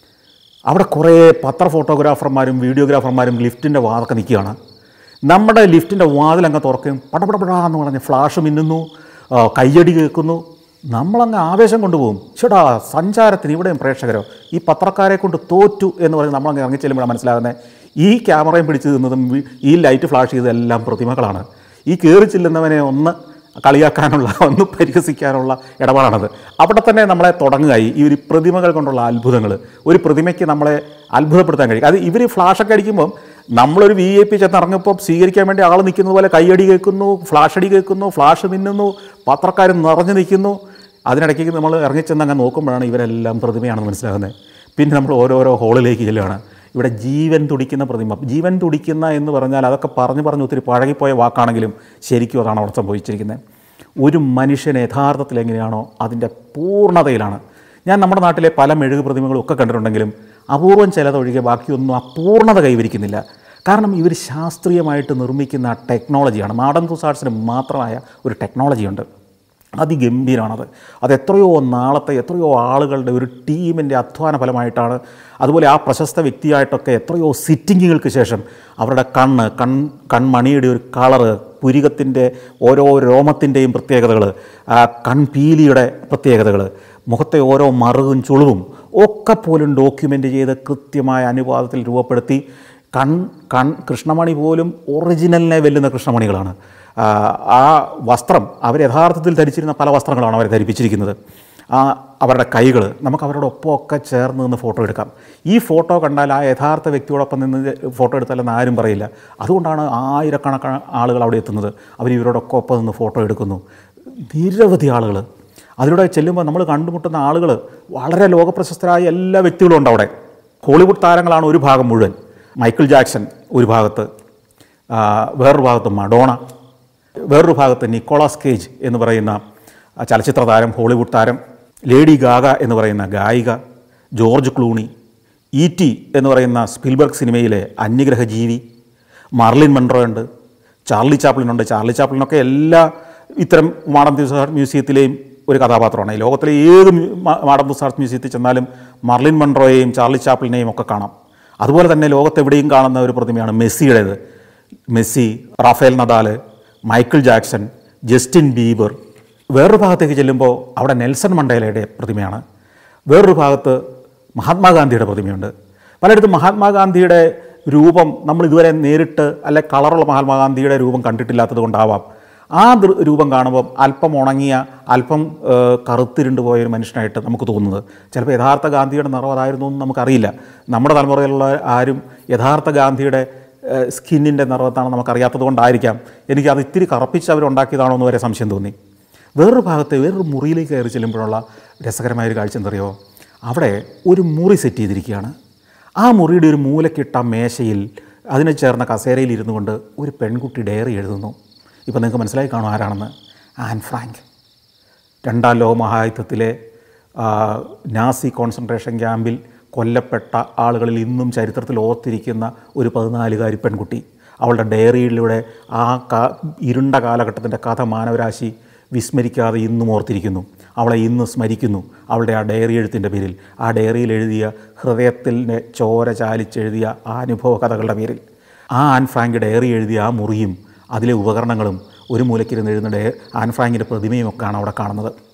അവിടെ കുറേ പത്ര ഫോട്ടോഗ്രാഫർമാരും വീഡിയോഗ്രാഫർമാരും ലിഫ്റ്റിൻ്റെ വാതൊക്കെ നിൽക്കുകയാണ് നമ്മുടെ ലിഫ്റ്റിൻ്റെ വാതിലങ്ങ് തുറക്കുകയും പടപടപടാന്ന് പറഞ്ഞ് ഫ്ലാഷ് മിന്നുന്നു ആ, കയ്യടി കേൾക്കുന്നു നമ്മളങ്ങ് ആവേശം കൊണ്ടുപോകും ചേട്ടാ സഞ്ചാരത്തിന് ഇവിടെയും പ്രേക്ഷകരോ ഈ പത്രക്കാരെ കൊണ്ട് തോറ്റു എന്ന് പറഞ്ഞ് നമ്മളങ്ങ് ഇറങ്ങി ചെല്ലുമ്പോഴാണ് മനസ്സിലാകുന്നത് ഈ ക്യാമറയും പിടിച്ച് നിന്നതും വി- ഈ ലൈറ്റ് ഫ്ലാഷ് ചെയ്തതെല്ലാം പ്രതിമകളാണ് ഈ കയറി ചെല്ലുന്നവനെ ഒന്ന് കളിയാക്കാനുള്ള ഒന്ന് പരിഹസിക്കാനുള്ള ഇടപാടാണത് അവിടെ തന്നെ നമ്മളെ തുടങ്ങുകയായി ഈ ഒരു പ്രതിമകൾ കൊണ്ടുള്ള അത്ഭുതങ്ങൾ ഒരു പ്രതിമയ്ക്ക് നമ്മളെ അത്ഭുതപ്പെടുത്താൻ കഴിയും അത് ഇവർ ഫ്ലാഷൊക്കെ അടിക്കുമ്പം നമ്മളൊരു വി ഐ പി ചെന്നിറങ്ങുമ്പോൾ സ്വീകരിക്കാൻ വേണ്ടി ആൾ നിൽക്കുന്നത് പോലെ കൈയടി കേൾക്കുന്നു ഫ്ലാഷ് അടി കേൾക്കുന്നു ഫ്ലാഷ് മിന്നുന്നു പത്രക്കാർ നിറഞ്ഞു നിൽക്കുന്നു അതിനിടയ്ക്ക് നമ്മൾ ഇറങ്ങിച്ചെന്ന് അങ്ങ് നോക്കുമ്പോഴാണ് ഇവരെല്ലാം പ്രതിമയാണെന്ന് മനസ്സിലാകുന്നത് പിന്നെ നമ്മൾ ഓരോരോ ഹോളിലേക്ക് ചെല്ലുകയാണ് ഇവിടെ ജീവൻ തുടിക്കുന്ന പ്രതിമ ജീവൻ തുടിക്കുന്ന എന്ന് പറഞ്ഞാൽ അതൊക്കെ പറഞ്ഞു പറഞ്ഞ് ഒത്തിരി പഴകിപ്പോയ വാക്കാണെങ്കിലും ശരിക്കും അതാണ് അവിടെ സംഭവിച്ചിരിക്കുന്നത് ഒരു മനുഷ്യൻ യഥാർത്ഥത്തിൽ എങ്ങനെയാണോ അതിൻ്റെ പൂർണ്ണതയിലാണ് ഞാൻ നമ്മുടെ നാട്ടിലെ പല മെഴുക് പ്രതിമകളും ഒക്കെ കണ്ടിട്ടുണ്ടെങ്കിലും അപൂർവം ചിലതൊഴികെ ബാക്കിയൊന്നും അപൂർണത കൈവരിക്കുന്നില്ല കാരണം ഇവർ ശാസ്ത്രീയമായിട്ട് നിർമ്മിക്കുന്ന ടെക്നോളജിയാണ് മാഡൻ തുസാർട്സിന് മാത്രമായ ഒരു ടെക്നോളജിയുണ്ട് അതിഗംഭീരമാണത് അത് എത്രയോ നാളത്തെ എത്രയോ ആളുകളുടെ ഒരു ടീമിൻ്റെ അധ്വാന ഫലമായിട്ടാണ് അതുപോലെ ആ പ്രശസ്ത വ്യക്തിയായിട്ടൊക്കെ എത്രയോ സിറ്റിങ്ങുകൾക്ക് ശേഷം അവരുടെ കണ്ണ് കൺ കൺമണിയുടെ ഒരു കളറ് പുരികത്തിൻ്റെ ഓരോ രോമത്തിൻ്റെയും പ്രത്യേകതകൾ ആ കൺപീലിയുടെ പ്രത്യേകതകൾ മുഖത്തെ ഓരോ മറുകും ചുളിവും ഒക്കെ പോലും ഡോക്യുമെൻ്റ് ചെയ്ത് കൃത്യമായ അനുപാതത്തിൽ രൂപപ്പെടുത്തി കൺ കൺ കൃഷ്ണമണി പോലും ഒറിജിനലിനെ വെല്ലുന്ന കൃഷ്ണമണികളാണ് ആ, ആ വസ്ത്രം അവർ യഥാർത്ഥത്തിൽ ധരിച്ചിരുന്ന പല വസ്ത്രങ്ങളാണ് അവരെ ധരിപ്പിച്ചിരിക്കുന്നത് ആ അവരുടെ കൈകൾ നമുക്ക് അവരുടെ ഒപ്പമൊക്കെ ചേർന്ന് നിന്ന് ഫോട്ടോ എടുക്കാം ഈ ഫോട്ടോ കണ്ടാൽ ആ യഥാർത്ഥ വ്യക്തിയോടൊപ്പം നിന്ന് ഫോട്ടോ എടുത്താലെന്ന് ആരും പറയില്ല അതുകൊണ്ടാണ് ആയിരക്കണക്കാണ് ആളുകൾ അവിടെ എത്തുന്നത് അവർ ഇവരോടൊക്കെ ഒപ്പം നിന്ന് ഫോട്ടോ എടുക്കുന്നു നിരവധി ആളുകൾ അതിലൂടെ ചെല്ലുമ്പോൾ നമ്മൾ കണ്ടുമുട്ടുന്ന ആളുകൾ വളരെ ലോകപ്രശസ്തരായ എല്ലാ വ്യക്തികളും ഉണ്ട് അവിടെ ഹോളിവുഡ് താരങ്ങളാണ് ഒരു ഭാഗം മുഴുവൻ മൈക്കിൾ ജാക്സൺ ഒരു ഭാഗത്ത് ആ, വേറൊരു ഭാഗത്ത് മഡോണ വേറൊരു ഭാഗത്ത് നിക്കോളാസ് കേജ് എന്ന് പറയുന്ന ആ ചലച്ചിത്ര താരം ഹോളിവുഡ് താരം ലേഡി ഗാഗ എന്ന് പറയുന്ന ഗായിക ജോർജ് ക്ലൂണി ഇ ടി എന്ന് പറയുന്ന സ്പിൽബർഗ് സിനിമയിലെ അന്യഗ്രഹ ജീവി മർലിൻ മൺട്രോ ഉണ്ട് ചാർലി ചാപ്ലിനുണ്ട് ചാർലി ചാപ്ലിനൊക്കെ എല്ലാ ഇത്തരം മാഡം തുസാർട്ട് മ്യൂസിയത്തിലെയും ഒരു കഥാപാത്രമാണ് ഈ ലോകത്തിലെ ഏത് മ്യൂ- മാ- മാഡം തുസാർട്ട് മ്യൂസിയത്തിൽ ചെന്നാലും മർലിൻ മൺട്രോയെയും ചാർലി ചാപ്ലിനെയും ഒക്കെ കാണാം അതുപോലെ തന്നെ ലോകത്തെവിടെയും കാണുന്ന ഒരു പ്രതിമയാണ് മെസ്സിയുടേത് Messi Rafael Nadal Michael Jackson Justin Bieber വേറൊരു ഭാഗത്തേക്ക് ചെല്ലുമ്പോൾ അവിടെ നെൽസൺ മണ്ടേലയുടെ പ്രതിമയാണ് വേറൊരു ഭാഗത്ത് മഹാത്മാഗാന്ധിയുടെ പ്രതിമയുണ്ട് പലയിടത്തും മഹാത്മാഗാന്ധിയുടെ രൂപം നമ്മൾ ഇതുവരെ നേരിട്ട് അല്ലെ കളറുള്ള മഹാത്മാഗാന്ധിയുടെ രൂപം കണ്ടിട്ടില്ലാത്തത് കൊണ്ടാവാം ആ ദൃ- രൂപം കാണുമ്പോൾ അല്പം ഉണങ്ങിയ അല്പം ഏഹ്, കറുത്തിരുണ്ട് പോയ ഒരു മനുഷ്യനായിട്ട് നമുക്ക് തോന്നുന്നത് ചിലപ്പോൾ യഥാർത്ഥ ഗാന്ധിയുടെ നിറം അതായിരുന്നു എന്ന് നമുക്കറിയില്ല നമ്മുടെ തലമുറയിലുള്ള ആരും യഥാർത്ഥ ഗാന്ധിയുടെ സ്കിന്നിൻ്റെ നിറത്താണെന്ന് നമുക്കറിയാത്തത് കൊണ്ടായിരിക്കാം എനിക്ക് അത് ഇത്തിരി കറപ്പിച്ച് അവരുണ്ടാക്കിയതാണോ എന്ന് വരെ സംശയം തോന്നി വേറൊരു ഭാഗത്ത് വേറൊരു മുറിയിലേക്ക് കയറി ചെല്ലുമ്പോഴുള്ള രസകരമായ ഒരു കാഴ്ച എന്തറിയോ അവിടെ ഒരു മുറി സെറ്റ് ചെയ്തിരിക്കുകയാണ് ആ മുറിയുടെ ഒരു മൂലക്കിട്ട മേശയിൽ അതിന് ചേർന്ന കസേരയിൽ ഇരുന്നു കൊണ്ട് ഒരു പെൺകുട്ടി ഡയറി എഴുതുന്നു ഇപ്പം നിങ്ങൾക്ക് മനസ്സിലായി കാണും ആരാണെന്ന് ആൻ ഫ്രാങ്ക് രണ്ടാം ലോക മഹായുദ്ധത്തിലെ ആ, നാസി കോൺസെൻട്രേഷൻ ക്യാമ്പിൽ കൊല്ലപ്പെട്ട ആളുകളിൽ ഇന്നും ചരിത്രത്തിൽ ഓർത്തിരിക്കുന്ന ഒരു പതിനാലുകാരി പെൺകുട്ടി അവളുടെ ഡയറിയിലൂടെ ആ കാ ഇരുണ്ട കാലഘട്ടത്തിൻ്റെ കഥ മാനവരാശി വിസ്മരിക്കാതെ ഇന്നും ഓർത്തിരിക്കുന്നു അവളെ ഇന്ന് സ്മരിക്കുന്നു അവളുടെ ആ ഡയറി എഴുത്തിൻ്റെ പേരിൽ ആ ഡയറിയിൽ എഴുതിയ ഹൃദയത്തിൻ്റെ ചോര ചാലിച്ചെഴുതിയ ആ അനുഭവ കഥകളുടെ പേരിൽ ആ ആൻ ഫ്രാങ്ക് ഡയറി എഴുതിയ ആ മുറിയും അതിലെ ഉപകരണങ്ങളും ഒരു മൂലയ്ക്കിരുന്ന് എഴുതുന്ന ഡേ ആൻ ഫ്രാങ്കിൻ്റെ പ്രതിമയും ഒക്കെയാണ് അവിടെ കാണുന്നത്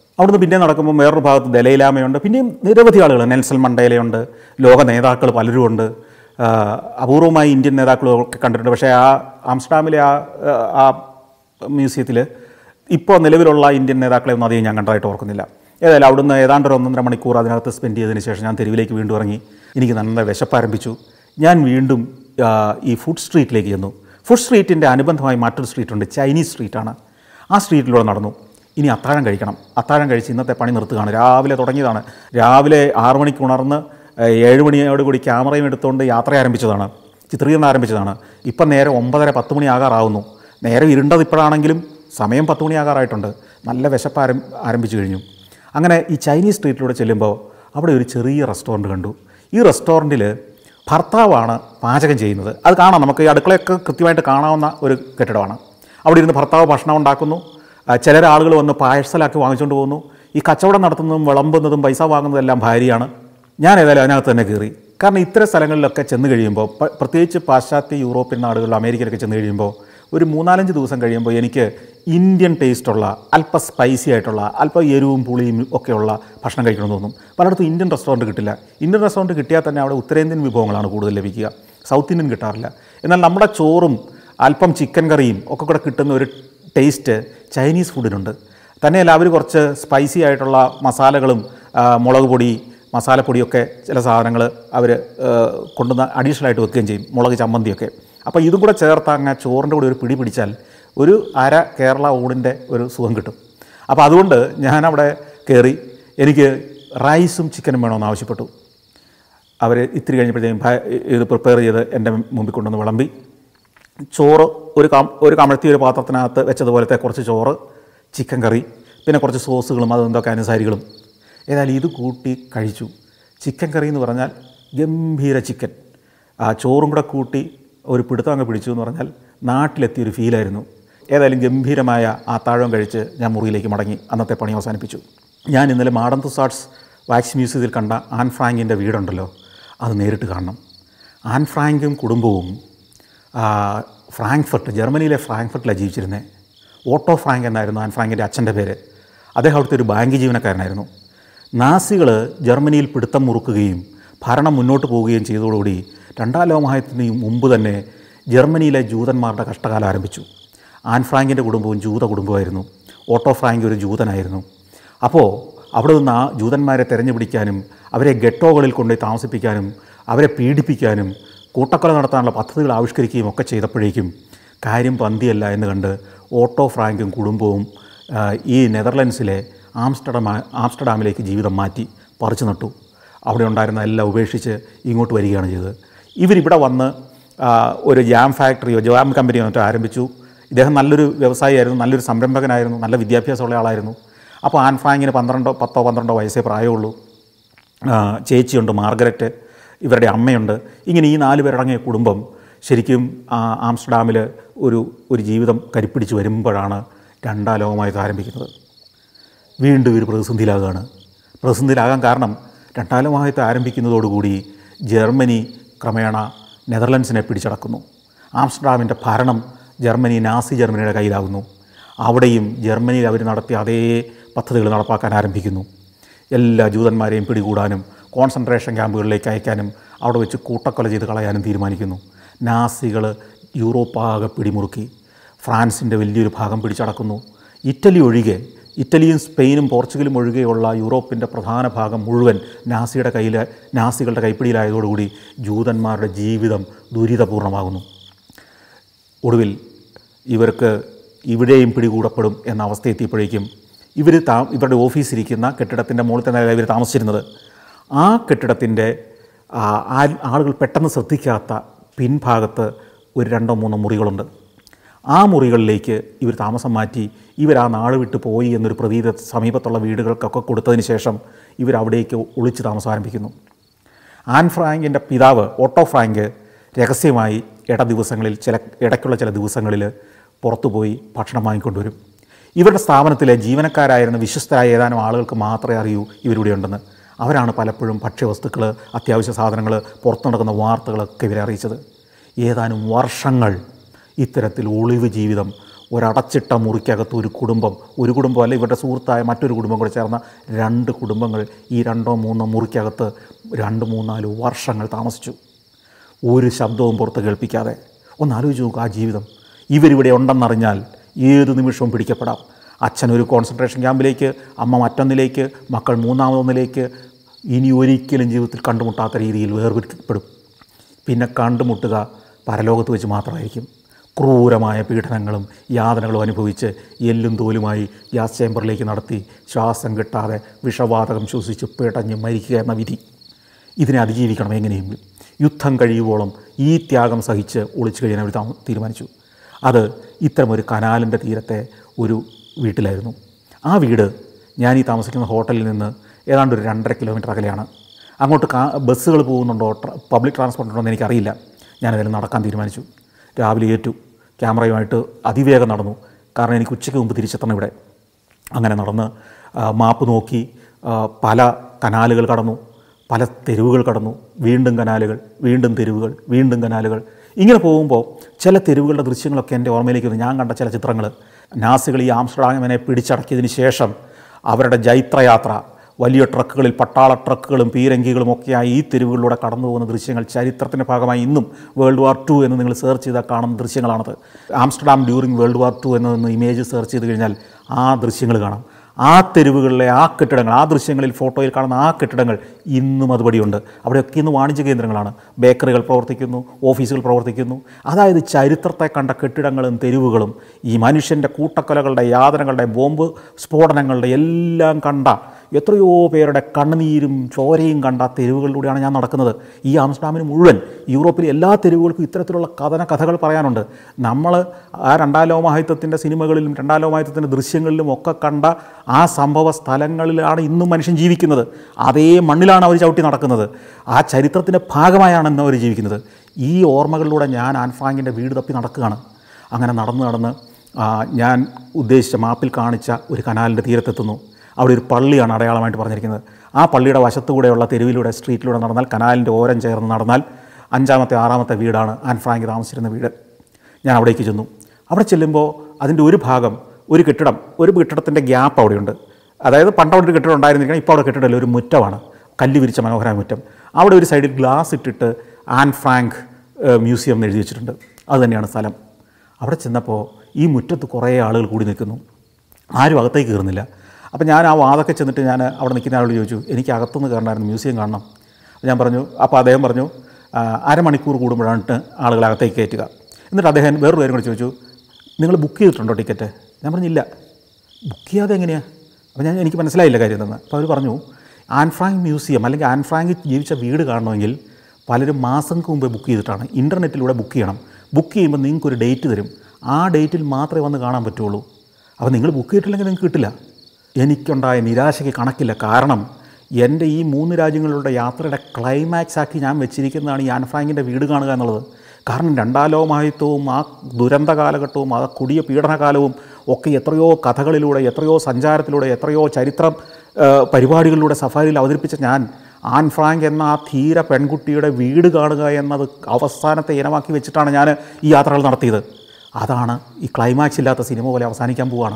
അവിടുന്ന് പിന്നെ നടക്കുമ്പോൾ വേറൊരു ഭാഗത്ത് ദലൈലാമയുണ്ട് പിന്നെയും നിരവധി ആളുകൾ നെൽസൺ മണ്ടേലയുണ്ട് ലോക നേതാക്കൾ പലരും ഉണ്ട് ആ, അപൂർവമായി ഇന്ത്യൻ നേതാക്കളൊക്കെ കണ്ടിട്ടുണ്ട് പക്ഷേ ആ ആംസ്റ്റർഡാമിലെ ആ ആ മ്യൂസിയത്തിൽ ഇപ്പോൾ നിലവിലുള്ള ഇന്ത്യൻ നേതാക്കളെ ഒന്നും അധികം ഞാൻ കണ്ടതായിട്ട് ഓർക്കുന്നില്ല ഏതായാലും അവിടുന്ന് ഏതാണ്ട് ഒരു ഒന്നര മണിക്കൂർ അതിനകത്ത് സ്പെൻഡ് ചെയ്തതിന് ശേഷം ഞാൻ തെരുവിലേക്ക് വീണ്ടും ഇറങ്ങി എനിക്ക് നല്ല വിശപ്പാരംഭിച്ചു ഞാൻ വീണ്ടും ആ, ഈ ഫുഡ് സ്ട്രീറ്റിലേക്ക് ചെന്നു ഫുഡ് സ്ട്രീറ്റിൻ്റെ അനുബന്ധമായി മറ്റൊരു സ്ട്രീറ്റുണ്ട് ചൈനീസ് സ്ട്രീറ്റാണ് ആ സ്ട്രീറ്റിലൂടെ നടന്നു ഇനി അത്താഴം കഴിക്കണം അത്താഴം കഴിച്ച് ഇന്നത്തെ പണി നിർത്തുകയാണ് രാവിലെ തുടങ്ങിയതാണ് രാവിലെ ആറു മണിക്ക് ഉണർന്ന് ഏഹ്, ഏഴ് മണിയോട് കൂടി ക്യാമറയും എടുത്തുകൊണ്ട് യാത്ര ആരംഭിച്ചതാണ് ചിത്രീകരണം ആരംഭിച്ചതാണ് ഇപ്പം നേരെ ഒമ്പതര പത്ത് മണി ആകാറാവുന്നു നേരെ ഇരുണ്ടത് ഇപ്പോഴാണെങ്കിലും സമയം പത്ത് മണി ആകാറായിട്ടുണ്ട് നല്ല വിശപ്പ് ആരം ആരംഭിച്ചു കഴിഞ്ഞു അങ്ങനെ ഈ ചൈനീസ് സ്ട്രീറ്റിലൂടെ ചെല്ലുമ്പോൾ അവിടെ ഒരു ചെറിയ റെസ്റ്റോറൻറ്റ് കണ്ടു ഈ റെസ്റ്റോറൻറ്റിൽ ഭർത്താവാണ് പാചകം ചെയ്യുന്നത് അത് കാണാം നമുക്ക് ഈ അടുക്കളയൊക്കെ കൃത്യമായിട്ട് കാണാവുന്ന ഒരു കെട്ടിടമാണ് അവിടെ ഇരുന്ന് ഭർത്താവ് ഭക്ഷണം ഉണ്ടാക്കുന്നു ആ, ചിലർ ആളുകൾ വന്ന് പാഴ്സലാക്കി വാങ്ങിച്ചുകൊണ്ട് പോകുന്നു ഈ കച്ചവടം നടത്തുന്നതും വിളമ്പുന്നതും പൈസ വാങ്ങുന്നതെല്ലാം ഭാര്യയാണ് ഞാൻ ഏതായാലും അതിനകത്ത് തന്നെ കയറി കാരണം ഇത്തരം സ്ഥലങ്ങളിലൊക്കെ ചെന്ന് കഴിയുമ്പോൾ പ- പ്രത്യേകിച്ച് പാശ്ചാത്യ യൂറോപ്യൻ നാടുകളിൽ അമേരിക്കയിലൊക്കെ ചെന്ന് കഴിയുമ്പോൾ ഒരു മൂന്നാലഞ്ച് ദിവസം കഴിയുമ്പോൾ എനിക്ക് ഇന്ത്യൻ ടേസ്റ്റുള്ള അല്പം സ്പൈസി ആയിട്ടുള്ള അല്പം എരിവും പുളിയും ഒക്കെയുള്ള ഭക്ഷണം കഴിക്കണമെന്ന് തോന്നും പലയിടത്തും ഇന്ത്യൻ റെസ്റ്റോറൻറ്റ് കിട്ടില്ല ഇന്ത്യൻ റെസ്റ്റോറൻറ്റ് കിട്ടിയാൽ തന്നെ അവിടെ ഉത്തരേന്ത്യൻ വിഭവങ്ങളാണ് കൂടുതൽ ലഭിക്കുക സൗത്ത് ഇന്ത്യൻ കിട്ടാറില്ല എന്നാൽ നമ്മുടെ ചോറും അല്പം ചിക്കൻ കറിയും ഒക്കെ കൂടെ കിട്ടുന്ന ഒരു ടേസ്റ്റ് ചൈനീസ് ഫുഡിനുണ്ട് തന്നെയല്ല അവർ കുറച്ച് സ്പൈസി ആയിട്ടുള്ള മസാലകളും ആ, മുളക് പൊടി മസാലപ്പൊടിയൊക്കെ ചില സാധനങ്ങൾ അവർ കൊണ്ടുവന്ന് അഡീഷണൽ ആയിട്ട് വെക്കുകയും ചെയ്യും മുളക് ചമ്മന്തിയൊക്കെ അപ്പോൾ ഇതും കൂടെ ചേർത്ത് അങ്ങ് ചോറിൻ്റെ കൂടെ ഒരു പിടി പിടിച്ചാൽ ഒരു അര കേരള ഊണിൻ്റെ ഒരു സുഖം കിട്ടും അപ്പോൾ അതുകൊണ്ട് ഞാനവിടെ കയറി എനിക്ക് റൈസും ചിക്കനും വേണമെന്ന് ആവശ്യപ്പെട്ടു അവർ ഇത്തിരി കഴിഞ്ഞപ്പോഴത്തേക്കും ഭ- ഇത് പ്രിപ്പയർ ചെയ്ത് എൻ്റെ മുമ്പിൽ കൊണ്ടുവന്ന് വിളമ്പി ചോറ് ഒരു കം ഒരു കമഴ്ത്തിയ ഒരു പാത്രത്തിനകത്ത് വെച്ചതുപോലത്തെ കുറച്ച് ചോറ് ചിക്കൻ കറി പിന്നെ കുറച്ച് സോസുകളും അതെന്തൊക്കെ അനുസാരികളും ഏതായാലും ഇത് കൂട്ടി കഴിച്ചു ചിക്കൻ കറി എന്ന് പറഞ്ഞാൽ ഗംഭീര ചിക്കൻ ആ ചോറും കൂടെ കൂട്ടി ഒരു പിടുത്തം അങ്ങ് പിടിച്ചു എന്ന് പറഞ്ഞാൽ നാട്ടിലെത്തിയൊരു ഫീലായിരുന്നു ഏതായാലും ഗംഭീരമായ ആ താഴം കഴിച്ച് ഞാൻ മുറിയിലേക്ക് മടങ്ങി അന്നത്തെ പണി അവസാനിപ്പിച്ചു ഞാൻ ഇന്നലെ മാഡം തുസാട്സ് വാക്സ് മ്യൂസിയത്തിൽ കണ്ട ആൻ ഫ്രാങ്കിൻ്റെ വീടുണ്ടല്ലോ അത് നേരിട്ട് കാണണം ആൻ ഫ്രാങ്കും കുടുംബവും ആ, ഫ്രാങ്ക്ഫർട്ട് ജർമ്മനിയിലെ ഫ്രാങ്ക്ഫർട്ടിലാണ് ജീവിച്ചിരുന്നത് ഓട്ടോ ഫ്രാങ്ക് എന്നായിരുന്നു ആൻ ഫ്രാങ്കിൻ്റെ അച്ഛൻ്റെ പേര് അദ്ദേഹം അവിടുത്തെ ഒരു ബാങ്ക് ജീവനക്കാരനായിരുന്നു നാസികൾ ജർമ്മനിയിൽ പിടുത്തം മുറുക്കുകയും ഭരണം മുന്നോട്ട് പോവുകയും ചെയ്തതോടുകൂടി രണ്ടാം ലോകമഹായുദ്ധത്തിന് മുമ്പ് തന്നെ ജർമ്മനിയിലെ ജൂതന്മാരുടെ കഷ്ടകാലം ആരംഭിച്ചു ആൻ ഫ്രാങ്കിൻ്റെ കുടുംബവും ജൂത കുടുംബമായിരുന്നു ഓട്ടോ ഫ്രാങ്ക് ഒരു ജൂതനായിരുന്നു അപ്പോൾ അവിടെ നിന്ന് ആ ജൂതന്മാരെ തെരഞ്ഞുപിടിക്കാനും അവരെ ഗെട്ടോകളിൽ കൊണ്ടുപോയി താമസിപ്പിക്കാനും അവരെ പീഡിപ്പിക്കാനും കൂട്ടക്കൊല നടത്താനുള്ള പദ്ധതികൾ ആവിഷ്കരിക്കുകയും ഒക്കെ ചെയ്തപ്പോഴേക്കും കാര്യം പന്തിയല്ല എന്ന് കണ്ട് ഓട്ടോ ഫ്രാങ്കും കുടുംബവും ആ, ഈ നെതർലൻഡ്സിലെ ആംസ്റ്റർഡം ആംസ്റ്റർഡാമിലേക്ക് ജീവിതം മാറ്റി പറിച്ചു നട്ടു അവിടെ ഉണ്ടായിരുന്ന എല്ലാം ഉപേക്ഷിച്ച് ഇങ്ങോട്ട് വരികയാണ് ചെയ്തത് ഇവരിവിടെ വന്ന് ആ, ഒരു ജാം ഫാക്ടറിയോ ജാം കമ്പനിയോ മറ്റോ ആരംഭിച്ചു ഇദ്ദേഹം നല്ലൊരു വ്യവസായിയായിരുന്നു നല്ലൊരു സംരംഭകനായിരുന്നു നല്ല വിദ്യാഭ്യാസമുള്ള ആളായിരുന്നു അപ്പോൾ ആൻ ഫ്രാങ്കിന് പന്ത്രണ്ടോ പത്തോ പന്ത്രണ്ടോ വയസ്സേ പ്രായമുള്ളൂ ആ, ചേച്ചിയുണ്ട് മാർഗരറ്റ് ഇവരുടെ അമ്മയുണ്ട് ഇങ്ങനെ ഈ നാല് പേരടങ്ങിയ കുടുംബം ശരിക്കും ആ, ആംസ്റ്റർഡാമിൽ ഒരു ഒരു ജീവിതം കരിപ്പിടിച്ച് വരുമ്പോഴാണ് രണ്ടാം ലോകമായത് ആരംഭിക്കുന്നത് വീണ്ടും ഒരു പ്രതിസന്ധിയിലാകുകയാണ് പ്രതിസന്ധിയിലാകാൻ കാരണം രണ്ടാം ലോകമായത് ആരംഭിക്കുന്നതോടുകൂടി ജർമ്മനി ക്രമേണ നെതർലൻഡ്സിനെ പിടിച്ചടക്കുന്നു ആംസ്റ്റർഡാമിൻ്റെ ഭരണം ജർമ്മനി നാസി ജർമ്മനിയുടെ കയ്യിലാകുന്നു അവിടെയും ജർമ്മനിയിൽ അവർ നടത്തിയ അതേ പദ്ധതികൾ നടപ്പാക്കാൻ ആരംഭിക്കുന്നു എല്ലാ ജൂതന്മാരെയും പിടികൂടാനും കോൺസെൻട്രേഷൻ ക്യാമ്പുകളിലേക്ക് അയക്കാനും അവിടെ വെച്ച് കൂട്ടക്കൊല ചെയ്ത് കളയാനും തീരുമാനിക്കുന്നു നാസികൾ യൂറോപ്പാകെ പിടിമുറുക്കി ഫ്രാൻസിൻ്റെ വലിയൊരു ഭാഗം പിടിച്ചടക്കുന്നു ഇറ്റലി ഒഴികെ ഇറ്റലിയും സ്പെയിനും പോർച്ചുഗലും ഒഴികെയുള്ള യൂറോപ്പിൻ്റെ പ്രധാന ഭാഗം മുഴുവൻ നാസിയുടെ കയ്യിൽ നാസികളുടെ കൈപ്പിടിയിലായതോടുകൂടി ജൂതന്മാരുടെ ജീവിതം ദുരിതപൂർണ്ണമാകുന്നു ഒടുവിൽ ഇവർക്ക് ഇവിടെയും പിടികൂടപ്പെടും എന്ന അവസ്ഥ എത്തിയപ്പോഴേക്കും ഇവർ താ ഇവരുടെ ഓഫീസിരിക്കുന്ന കെട്ടിടത്തിൻ്റെ മുകളിൽ തന്നെ ഇവർ താമസിച്ചിരുന്നത് ആ കെട്ടിടത്തിൻ്റെ ആ, ആ- ആളുകൾ പെട്ടെന്ന് ശ്രദ്ധിക്കാത്ത പിൻഭാഗത്ത് ഒരു രണ്ടോ മൂന്നോ മുറികളുണ്ട് ആ മുറികളിലേക്ക് ഇവർ താമസം മാറ്റി ഇവർ ആ നാട് വിട്ട് പോയി എന്നൊരു പ്രതീത സമീപത്തുള്ള വീടുകൾക്കൊക്കെ കൊടുത്തതിന് ശേഷം ഇവർ അവിടേക്ക് ഒളിച്ച് താമസം ആരംഭിക്കുന്നു ആൻ ഫ്രാങ്കിൻ്റെ പിതാവ് ഓട്ടോ ഫ്രാങ്ക് രഹസ്യമായി ഇട ദിവസങ്ങളിൽ ചില ഇടയ്ക്കുള്ള ചില ദിവസങ്ങളിൽ പുറത്തുപോയി ഭക്ഷണം വാങ്ങിക്കൊണ്ടുവരും ഇവരുടെ സ്ഥാപനത്തിലെ ജീവനക്കാരായിരുന്ന വിശ്വസ്തരായ ഏതാനും ആളുകൾക്ക് മാത്രമേ അറിയൂ ഇവരിവിടെ ഉണ്ടെന്ന് അവരാണ് പലപ്പോഴും ഭക്ഷ്യവസ്തുക്കൾ അത്യാവശ്യ സാധനങ്ങൾ പുറത്തു നടക്കുന്ന വാർത്തകളൊക്കെ ഇവരെ അറിയിച്ചത് ഏതാനും വർഷങ്ങൾ ഇത്തരത്തിൽ ഒളിവ് ജീവിതം ഒരടച്ചിട്ട മുറിക്കകത്ത് ഒരു കുടുംബം ഒരു കുടുംബം അല്ല ഇവരുടെ സുഹൃത്തായ മറ്റൊരു കുടുംബം കൂടെ ചേർന്ന രണ്ട് കുടുംബങ്ങൾ ഈ രണ്ടോ മൂന്നോ മുറിക്കകത്ത് രണ്ട് മൂന്നാല് വർഷങ്ങൾ താമസിച്ചു ഒരു ശബ്ദവും പുറത്ത് കേൾപ്പിക്കാതെ ഒന്ന് ആലോചിച്ച് നോക്കുക ആ ജീവിതം ഇവരിവിടെ ഉണ്ടെന്നറിഞ്ഞാൽ ഏത് നിമിഷവും പിടിക്കപ്പെടാം അച്ഛൻ ഒരു കോൺസെൻട്രേഷൻ ക്യാമ്പിലേക്ക് അമ്മ മറ്റൊന്നിലേക്ക് മക്കൾ മൂന്നാമതൊന്നിലേക്ക് ഇനി ഒരിക്കലും ജീവിതത്തിൽ കണ്ടുമുട്ടാത്ത രീതിയിൽ വേർപിരിക്കപ്പെടും പിന്നെ കണ്ടുമുട്ടുക പരലോകത്ത് വെച്ച് മാത്രമായിരിക്കും ക്രൂരമായ പീഡനങ്ങളും യാതനകളും അനുഭവിച്ച് എല്ലും തോലുമായി ഗ്യാസ് ചേമ്പറിലേക്ക് നടത്തി ശ്വാസം കിട്ടാതെ വിഷവാതകം ശ്വസിച്ച് പിടഞ്ഞ് മരിക്കുക എന്ന വിധി ഇതിനെ അതിജീവിക്കണം എങ്ങനെയെങ്കിലും യുദ്ധം കഴിയുവോളം ഈ ത്യാഗം സഹിച്ച് ഒളിച്ചു കഴിയാൻ അവർ താ- തീരുമാനിച്ചു അത് ഇത്തരമൊരു കനാലിൻ്റെ തീരത്തെ ഒരു വീട്ടിലായിരുന്നു ആ വീട് ഞാൻ ഈ താമസിക്കുന്ന ഹോട്ടലിൽ നിന്ന് ഏതാണ്ട് ഒരു രണ്ടര കിലോമീറ്റർ അകലെയാണ് അങ്ങോട്ട് കാ ബസ്സുകൾ പോകുന്നുണ്ടോ ട്ര- പബ്ലിക് ട്രാൻസ്പോർട്ട് ഉണ്ടോ എന്ന് എനിക്കറിയില്ല ഞാനതിൽ നടക്കാൻ തീരുമാനിച്ചു രാവിലെ ഏറ്റു ക്യാമറയുമായിട്ട് അതിവേഗം നടന്നു കാരണം എനിക്ക് ഉച്ചയ്ക്ക് മുമ്പ് തിരിച്ചെത്തണം ഇവിടെ അങ്ങനെ നടന്ന് ആ, മാപ്പ് നോക്കി ആ, പല കനാലുകൾ കടന്നു പല തെരുവുകൾ കടന്നു വീണ്ടും കനാലുകൾ വീണ്ടും തെരുവുകൾ വീണ്ടും കനാലുകൾ ഇങ്ങനെ പോകുമ്പോൾ ചില തെരുവുകളുടെ ദൃശ്യങ്ങളൊക്കെ എൻ്റെ ഓർമ്മയിലേക്ക് വന്നു ഞാൻ കണ്ട ചില ചിത്രങ്ങൾ നാസികൾ ഈ ആംസ്റ്റർഡാമിനെ പിടിച്ചടക്കിയതിന് ശേഷം അവരുടെ ജൈത്രയാത്ര വലിയ ട്രക്കുകളിൽ പട്ടാള ട്രക്കുകളും പീരങ്കികളും ഒക്കെയായി ഈ തെരുവുകളിലൂടെ കടന്നു പോകുന്ന ദൃശ്യങ്ങൾ ചരിത്രത്തിൻ്റെ ഭാഗമായി ഇന്നും വേൾഡ് വാർ ടു എന്ന് നിങ്ങൾ സെർച്ച് ചെയ്താൽ കാണുന്ന ദൃശ്യങ്ങളാണത് Amsterdam during World War two എന്നൊന്ന് ഇമേജ് സെർച്ച് ചെയ്ത് കഴിഞ്ഞാൽ ആ ദൃശ്യങ്ങൾ കാണാം ആ തെരുവുകളിലെ ആ കെട്ടിടങ്ങൾ ആ ദൃശ്യങ്ങളിൽ ഫോട്ടോയിൽ കാണുന്ന ആ കെട്ടിടങ്ങൾ ഇന്നും അതുപടിയുണ്ട് അവിടെയൊക്കെ ഇന്ന് വാണിജ്യ കേന്ദ്രങ്ങളാണ് ബേക്കറികൾ പ്രവർത്തിക്കുന്നു ഓഫീസുകൾ പ്രവർത്തിക്കുന്നു അതായത് ചരിത്രത്തെ കണ്ട കെട്ടിടങ്ങളും തെരുവുകളും ഈ മനുഷ്യൻ്റെ കൂട്ടക്കൊലകളുടെ യാതനകളുടെ ബോംബ് സ്ഫോടനങ്ങളുടെ എല്ലാം കണ്ട എത്രയോ പേരുടെ കണ്ണുനീരും ചോരയും കണ്ട ആ തെരുവുകളിലൂടെയാണ് ഞാൻ നടക്കുന്നത് ഈ ആംസ്റ്റർഡാമിന് മുഴുവൻ യൂറോപ്പിലെ എല്ലാ തെരുവുകൾക്കും ഇത്തരത്തിലുള്ള കഥന കഥകൾ പറയാനുണ്ട് നമ്മൾ ആ രണ്ടാം ലോകമഹായുദ്ധത്തിൻ്റെ സിനിമകളിലും രണ്ടാം ലോകമഹായുദ്ധത്തിൻ്റെ ദൃശ്യങ്ങളിലും ഒക്കെ കണ്ട ആ സംഭവ സ്ഥലങ്ങളിലാണ് ഇന്നും മനുഷ്യൻ ജീവിക്കുന്നത് അതേ മണ്ണിലാണ് അവർ ചവിട്ടി നടക്കുന്നത് ആ ചരിത്രത്തിൻ്റെ ഭാഗമായാണ് ഇന്ന് അവർ ജീവിക്കുന്നത് ഈ ഓർമ്മകളിലൂടെ ഞാൻ ആൻഫ്രാങ്കിൻ്റെ വീട് തപ്പി നടക്കുകയാണ് അങ്ങനെ നടന്ന് നടന്ന് ആ, ഞാൻ ഉദ്ദേശിച്ച മാപ്പിൽ കാണിച്ച ഒരു കനാലിൻ്റെ തീരത്തെത്തുന്നു അവിടെ ഒരു പള്ളിയാണ് അടയാളമായിട്ട് പറഞ്ഞിരിക്കുന്നത് ആ പള്ളിയുടെ വശത്തുകൂടെയുള്ള തെരുവിലൂടെ സ്ട്രീറ്റിലൂടെ നടന്നാൽ കനാലിൻ്റെ ഓരം ചേർന്ന് നടന്നാൽ അഞ്ചാമത്തെ ആറാമത്തെ വീടാണ് ആൻ ഫ്രാങ്ക് താമസിച്ചിരുന്ന വീട് ഞാൻ അവിടേക്ക് ചെന്നു അവിടെ ചെല്ലുമ്പോൾ അതിൻ്റെ ഒരു ഭാഗം ഒരു കെട്ടിടം ഒരു കെട്ടിടത്തിൻ്റെ ഗ്യാപ്പ് അവിടെയുണ്ട് അതായത് പണ്ട് അവിടെ ഒരു കെട്ടിടം ഉണ്ടായിരുന്നിരിക്കണം ഇപ്പോൾ അവിടെ കെട്ടിടമില്ല ഒരു മുറ്റമാണ് കല്ല് വിരിച്ച മനോഹരമായ മുറ്റം അവിടെ ഒരു സൈഡിൽ ഗ്ലാസ് ഇട്ടിട്ട് ആൻ ഫ്രാങ്ക് ഏഹ്, മ്യൂസിയം എന്ന് എഴുതി വെച്ചിട്ടുണ്ട് അത് തന്നെയാണ് സ്ഥലം അവിടെ ചെന്നപ്പോൾ ഈ മുറ്റത്ത് കുറേ ആളുകൾ കൂടി നിൽക്കുന്നു ആരും അകത്തേക്ക് കയറുന്നില്ല അപ്പോൾ ഞാൻ ആ വാതൊക്കെ ചെന്നിട്ട് ഞാൻ അവിടെ നിൽക്കുന്ന ആളോട് ചോദിച്ചു എനിക്ക് അകത്തുനിന്ന് കയറണമായിരുന്നു മ്യൂസിയം കാണണം അപ്പോൾ ഞാൻ പറഞ്ഞു അപ്പോൾ അദ്ദേഹം പറഞ്ഞു "ആ, അരമണിക്കൂർ കൂടുമ്പോഴാണ് ആളുകൾ അകത്തേക്ക് കയറ്റുക എന്നിട്ട് അദ്ദേഹം വേറൊരു കാര്യം കൂടി ചോദിച്ചു നിങ്ങൾ ബുക്ക് ചെയ്തിട്ടുണ്ടോ ടിക്കറ്റ് ഞാൻ പറഞ്ഞില്ല ബുക്ക് ചെയ്യാതെ എങ്ങനെയാണ് അപ്പോൾ ഞാൻ എനിക്ക് മനസ്സിലായില്ല കാര്യം എന്തെന്ന് അപ്പോൾ അവർ പറഞ്ഞു ആൻഫ്രാങ്ക് മ്യൂസിയം അല്ലെങ്കിൽ ആൻഫ്രാങ്ക് ജീവിച്ച വീട് കാണണമെങ്കിൽ പലരും മാസങ്ങൾക്ക് മുമ്പേ ബുക്ക് ചെയ്തിട്ടാണ് ഇൻ്റർനെറ്റിലൂടെ ബുക്ക് ചെയ്യണം ബുക്ക് ചെയ്യുമ്പോൾ നിങ്ങൾക്കൊരു ഡേറ്റ് തരും ആ ഡേറ്റിൽ മാത്രമേ വന്ന് കാണാൻ പറ്റുള്ളൂ അപ്പോൾ നിങ്ങൾ ബുക്ക് ചെയ്തിട്ടില്ലെങ്കിൽ നിങ്ങൾക്ക് കിട്ടില്ല എനിക്കുണ്ടായ നിരാശയ്ക്ക് കണക്കില്ല കാരണം എൻ്റെ ഈ മൂന്ന് രാജ്യങ്ങളിലുള്ള യാത്രയുടെ ക്ലൈമാക്സ് ആക്കി ഞാൻ വെച്ചിരിക്കുന്നതാണ് ഈ ആൻഫ്രാങ്കിൻ്റെ വീട് കാണുക എന്നുള്ളത് കാരണം രണ്ടാം ലോകമഹായുദ്ധവും ആ ദുരന്ത കാലഘട്ടവും ആ കൊടിയ പീഡനകാലവും ഒക്കെ എത്രയോ കഥകളിലൂടെ എത്രയോ സഞ്ചാരത്തിലൂടെ എത്രയോ ചരിത്രം ആ, പരിപാടികളിലൂടെ സഫാരിയിൽ അവതരിപ്പിച്ച ഞാൻ ആൻ ഫ്രാങ്ക് എന്ന ആ ധീര പെൺകുട്ടിയുടെ വീട് കാണുക എന്നത് അവസാനത്തെ ഇനമാക്കി വെച്ചിട്ടാണ് ഞാൻ ഈ യാത്രകൾ നടത്തിയത് അതാണ് ഈ ക്ലൈമാക്സ് ഇല്ലാത്ത സിനിമ പോലെ അവസാനിക്കാൻ പോവുകയാണ്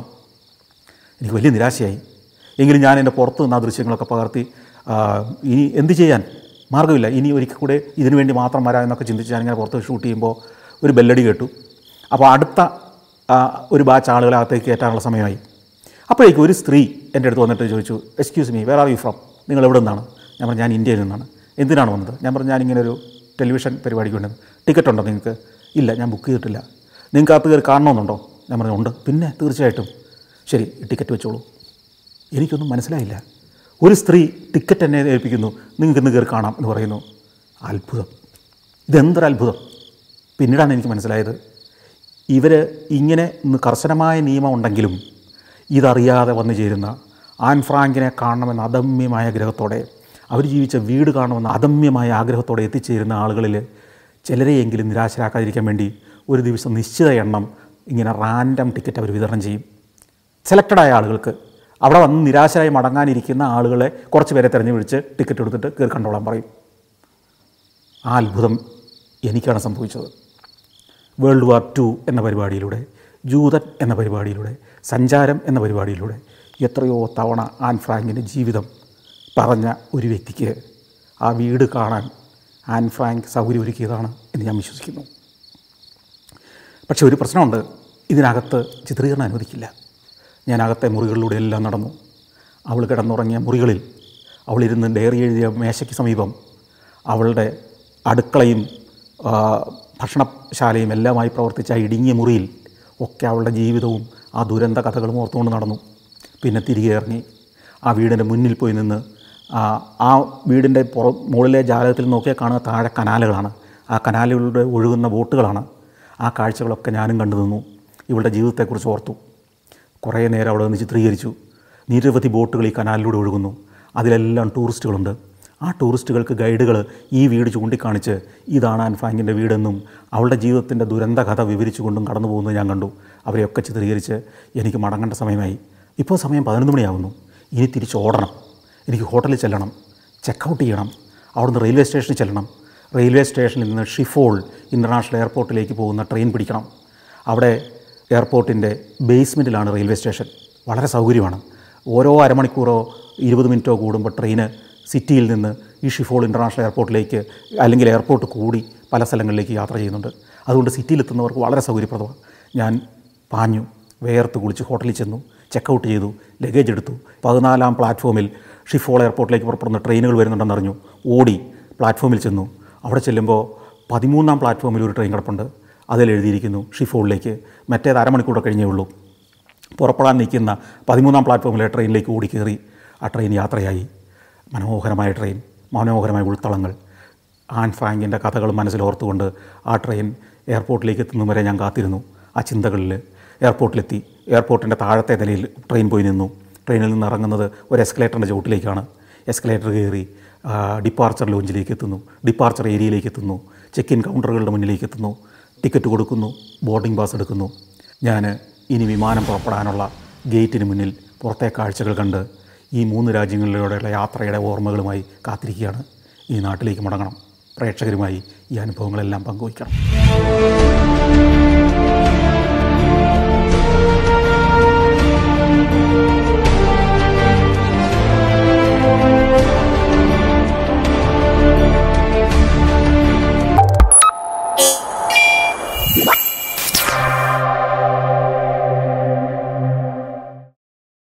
എനിക്ക് വലിയ നിരാശയായി എങ്കിലും ഞാൻ എൻ്റെ പുറത്ത് നിന്ന് ആ ദൃശ്യങ്ങളൊക്കെ പകർത്തി ആ, ഇനി എന്ത് ചെയ്യാൻ മാർഗ്ഗമില്ല ഇനി ഒരിക്കൽ കൂടെ ഇതിനു വേണ്ടി മാത്രം വരാം എന്നൊക്കെ ചിന്തിച്ച് ഞാനിങ്ങനെ പുറത്ത് ഷൂട്ട് ചെയ്യുമ്പോൾ ഒരു ബെല്ലടി കേട്ടു അപ്പോൾ അടുത്ത ആ, ഒരു ബാച്ച് ആളുകളെ അകത്തേക്ക് കയറ്റാനുള്ള സമയമായി അപ്പോഴേക്കും ഒരു സ്ത്രീ എൻ്റെ അടുത്ത് വന്നിട്ട് ചോദിച്ചു excuse me where are you from നിങ്ങൾ എവിടെ നിന്നാണ് ഞാൻ പറഞ്ഞു ഞാൻ ഇന്ത്യയിൽ നിന്നാണ് എന്തിനാണ് വന്നത് ഞാൻ പറഞ്ഞു ഞാനിങ്ങനെ ഒരു ടെലിവിഷൻ പരിപാടിക്ക് വേണ്ടത് ടിക്കറ്റ് ഉണ്ടോ നിങ്ങൾക്ക് ഇല്ല ഞാൻ ബുക്ക് ചെയ്തിട്ടില്ല നിങ്ങൾക്ക് അകത്ത് കയറി കാണണമെന്നുണ്ടോ ഞാൻ പറഞ്ഞു ഉണ്ട് പിന്നെ തീർച്ചയായിട്ടും ശരി ടിക്കറ്റ് വെച്ചോളൂ എനിക്കൊന്നും മനസ്സിലായില്ല ഒരു സ്ത്രീ ടിക്കറ്റ് എന്നെ ഏൽപ്പിക്കുന്നു നിങ്ങൾക്ക് ഇന്ന് കയറി കാണാം എന്ന് പറയുന്നു അത്ഭുതം ഇതെന്തൊരു അത്ഭുതം പിന്നീടാണ് എനിക്ക് മനസ്സിലായത് ഇവർ ഇങ്ങനെ ഇന്ന് കർശനമായ നിയമം ഉണ്ടെങ്കിലും ഇതറിയാതെ വന്നു ചേരുന്ന ആൻ ഫ്രാങ്കിനെ കാണണമെന്ന അദമ്യമായ ആഗ്രഹത്തോടെ അവർ ജീവിച്ച വീട് കാണണമെന്ന അദമ്യമായ ആഗ്രഹത്തോടെ എത്തിച്ചേരുന്ന ആളുകളിൽ ചിലരെയെങ്കിലും നിരാശരാക്കാതിരിക്കാൻ വേണ്ടി ഒരു ദിവസം നിശ്ചിത എണ്ണം ഇങ്ങനെ റാൻഡം ടിക്കറ്റ് അവർ വിതരണം ചെയ്യും സെലക്റ്റഡായ ആളുകൾക്ക് അവിടെ വന്ന് നിരാശരായി മടങ്ങാനിരിക്കുന്ന ആളുകളെ കുറച്ച് പേരെ തിരഞ്ഞു പിടിച്ച് ടിക്കറ്റ് എടുത്തിട്ട് കയറി കണ്ടോളാൻ പറയും ആ അത്ഭുതം എനിക്കാണ് സംഭവിച്ചത് വേൾഡ് വാർ ടു എന്ന പരിപാടിയിലൂടെ ജൂതൻ എന്ന പരിപാടിയിലൂടെ സഞ്ചാരം എന്ന പരിപാടിയിലൂടെ എത്രയോ തവണ ആൻ ഫ്രാങ്കിൻ്റെ ജീവിതം പറഞ്ഞ ഒരു വ്യക്തിക്ക് ആ വീട് കാണാൻ ആൻ ഫ്രാങ്ക് സൗകര്യമൊരുക്കിയതാണ് എന്ന് ഞാൻ വിശ്വസിക്കുന്നു പക്ഷേ ഒരു പ്രശ്നമുണ്ട് ഇതിനകത്ത് ചിത്രീകരണം അനുവദിക്കില്ല ഞാൻ അകത്തെ മുറികളിലൂടെ എല്ലാം നടന്നു അവൾ കിടന്നുറങ്ങിയ മുറികളിൽ അവളിരുന്ന് ഡയറി എഴുതിയ മേശയ്ക്ക് സമീപം അവളുടെ അടുക്കളയും ആ, ഭക്ഷണശാലയും എല്ലാമായി പ്രവർത്തിച്ച ആ ഇടുങ്ങിയ മുറിയിൽ ഒക്കെ അവളുടെ ജീവിതവും ആ ദുരന്ത കഥകളും ഓർത്തുകൊണ്ട് നടന്നു പിന്നെ തിരികെ ഇറങ്ങി ആ വീടിൻ്റെ മുന്നിൽ പോയി നിന്ന് ആ ആ വീടിൻ്റെ പുറ മുകളിലെ ജാലകത്തിൽ നോക്കിയാൽ കാണുന്ന താഴെ കനാലുകളാണ് ആ കനാലുകളുടെ ഒഴുകുന്ന ബോട്ടുകളാണ് ആ കാഴ്ചകളൊക്കെ ഞാനും കണ്ടു നിന്നു ഇവളുടെ ജീവിതത്തെക്കുറിച്ച് ഓർത്തു കുറേ നേരം അവിടെ നിന്ന് ചിത്രീകരിച്ചു നിരവധി ബോട്ടുകൾ ഈ കനാലിലൂടെ ഒഴുകുന്നു അതിലെല്ലാം ടൂറിസ്റ്റുകളുണ്ട് ആ ടൂറിസ്റ്റുകൾക്ക് ഗൈഡുകൾ ഈ വീട് ചൂണ്ടിക്കാണിച്ച് ഇതാണ് ആൻ ഫ്രാങ്കിൻ്റെ വീടെന്നും അവളുടെ ജീവിതത്തിൻ്റെ ദുരന്ത കഥ വിവരിച്ചുകൊണ്ടും കടന്നു പോകുന്നത് ഞാൻ കണ്ടു അവരെയൊക്കെ ചിത്രീകരിച്ച് എനിക്ക് മടങ്ങേണ്ട സമയമായി ഇപ്പോൾ സമയം പതിനൊന്ന് മണിയാകുന്നു ഇനി തിരിച്ച് ഓടണം എനിക്ക് ഹോട്ടലിൽ ചെല്ലണം ചെക്കൗട്ട് ചെയ്യണം അവിടുന്ന് റെയിൽവേ സ്റ്റേഷനിൽ ചെല്ലണം റെയിൽവേ സ്റ്റേഷനിൽ നിന്ന് ഷിഫോൾ ഇൻ്റർനാഷണൽ എയർപോർട്ടിലേക്ക് പോകുന്ന ട്രെയിൻ പിടിക്കണം അവിടെ എയർപോർട്ടിൻ്റെ ബേസ്മെൻറ്റിലാണ് റെയിൽവേ സ്റ്റേഷൻ വളരെ സൗകര്യമാണ് ഓരോ അരമണിക്കൂറോ ഇരുപത് മിനിറ്റോ കൂടുമ്പോൾ ട്രെയിന് സിറ്റിയിൽ നിന്ന് ഈ ഷിഫോൾ ഇൻ്റർനാഷണൽ എയർപോർട്ടിലേക്ക് അല്ലെങ്കിൽ എയർപോർട്ട് കൂടി പല സ്ഥലങ്ങളിലേക്ക് യാത്ര ചെയ്യുന്നുണ്ട് അതുകൊണ്ട് സിറ്റിയിലെത്തുന്നവർക്ക് വളരെ സൗകര്യപ്രദമാണ് ഞാൻ പാഞ്ഞു വേർത്ത് കുളിച്ച് ഹോട്ടലിൽ ചെന്നു ചെക്കൗട്ട് ചെയ്തു ലഗേജ് എടുത്തു പതിനാലാം പ്ലാറ്റ്ഫോമിൽ ഷിഫോൾ എയർപോർട്ടിലേക്ക് പുറപ്പെടുന്ന ട്രെയിനുകൾ വരുന്നുണ്ടെന്നറിഞ്ഞു ഓടി പ്ലാറ്റ്ഫോമിൽ ചെന്നു അവിടെ ചെല്ലുമ്പോൾ പതിമൂന്നാം പ്ലാറ്റ്ഫോമിൽ ഒരു ട്രെയിൻ കിടപ്പുണ്ട് അതിൽ എഴുതിയിരിക്കുന്നു ഷിഫോളിലേക്ക് മറ്റേത് അരമണിക്കൂർ കഴിഞ്ഞേ ഉള്ളൂ പുറപ്പെടാൻ നിൽക്കുന്ന പതിമൂന്നാം പ്ലാറ്റ്ഫോമിലെ ട്രെയിനിലേക്ക് ഓടി കയറി ആ ട്രെയിൻ യാത്രയായി മനോഹരമായ ട്രെയിൻ മനോഹരമായ ഉൾത്തളങ്ങൾ ആൻ ഫ്രാങ്കിൻ്റെ കഥകൾ മനസ്സിലോർത്തുകൊണ്ട് ആ ട്രെയിൻ എയർപോർട്ടിലേക്ക് എത്തുന്നതും വരെ ഞാൻ കാത്തിരുന്നു ആ ചിന്തകളിൽ എയർപോർട്ടിലെത്തി എയർപോർട്ടിൻ്റെ താഴത്തെ നിലയിൽ ട്രെയിൻ പോയി നിന്നു ട്രെയിനിൽ നിന്ന് ഇറങ്ങുന്നത് ഒരു എസ്കലേറ്ററിൻ്റെ ചുവട്ടിലേക്കാണ് എസ്കലേറ്റർ കയറി ഡിപ്പാർച്ചർ ലോഞ്ചിലേക്ക് എത്തുന്നു ഡിപ്പാർച്ചർ ഏരിയയിലേക്ക് എത്തുന്നു ചെക്ക് ഇൻ കൗണ്ടറുകളുടെ മുന്നിലേക്ക് എത്തുന്നു ടിക്കറ്റ് കൊടുക്കുന്നു ബോർഡിംഗ് പാസ് എടുക്കുന്നു ഞാൻ ഇനി വിമാനം പുറപ്പെടാനുള്ള ഗേറ്റിന് മുന്നിൽ പുറത്തെ കാഴ്ചകൾ കണ്ട് ഈ മൂന്ന് രാജ്യങ്ങളിലൂടെയുള്ള യാത്രയുടെ ഓർമ്മകളുമായി കാത്തിരിക്കുകയാണ് ഈ നാട്ടിലേക്ക് മടങ്ങണം പ്രേക്ഷകരുമായി ഈ അനുഭവങ്ങളെല്ലാം പങ്കുവയ്ക്കണം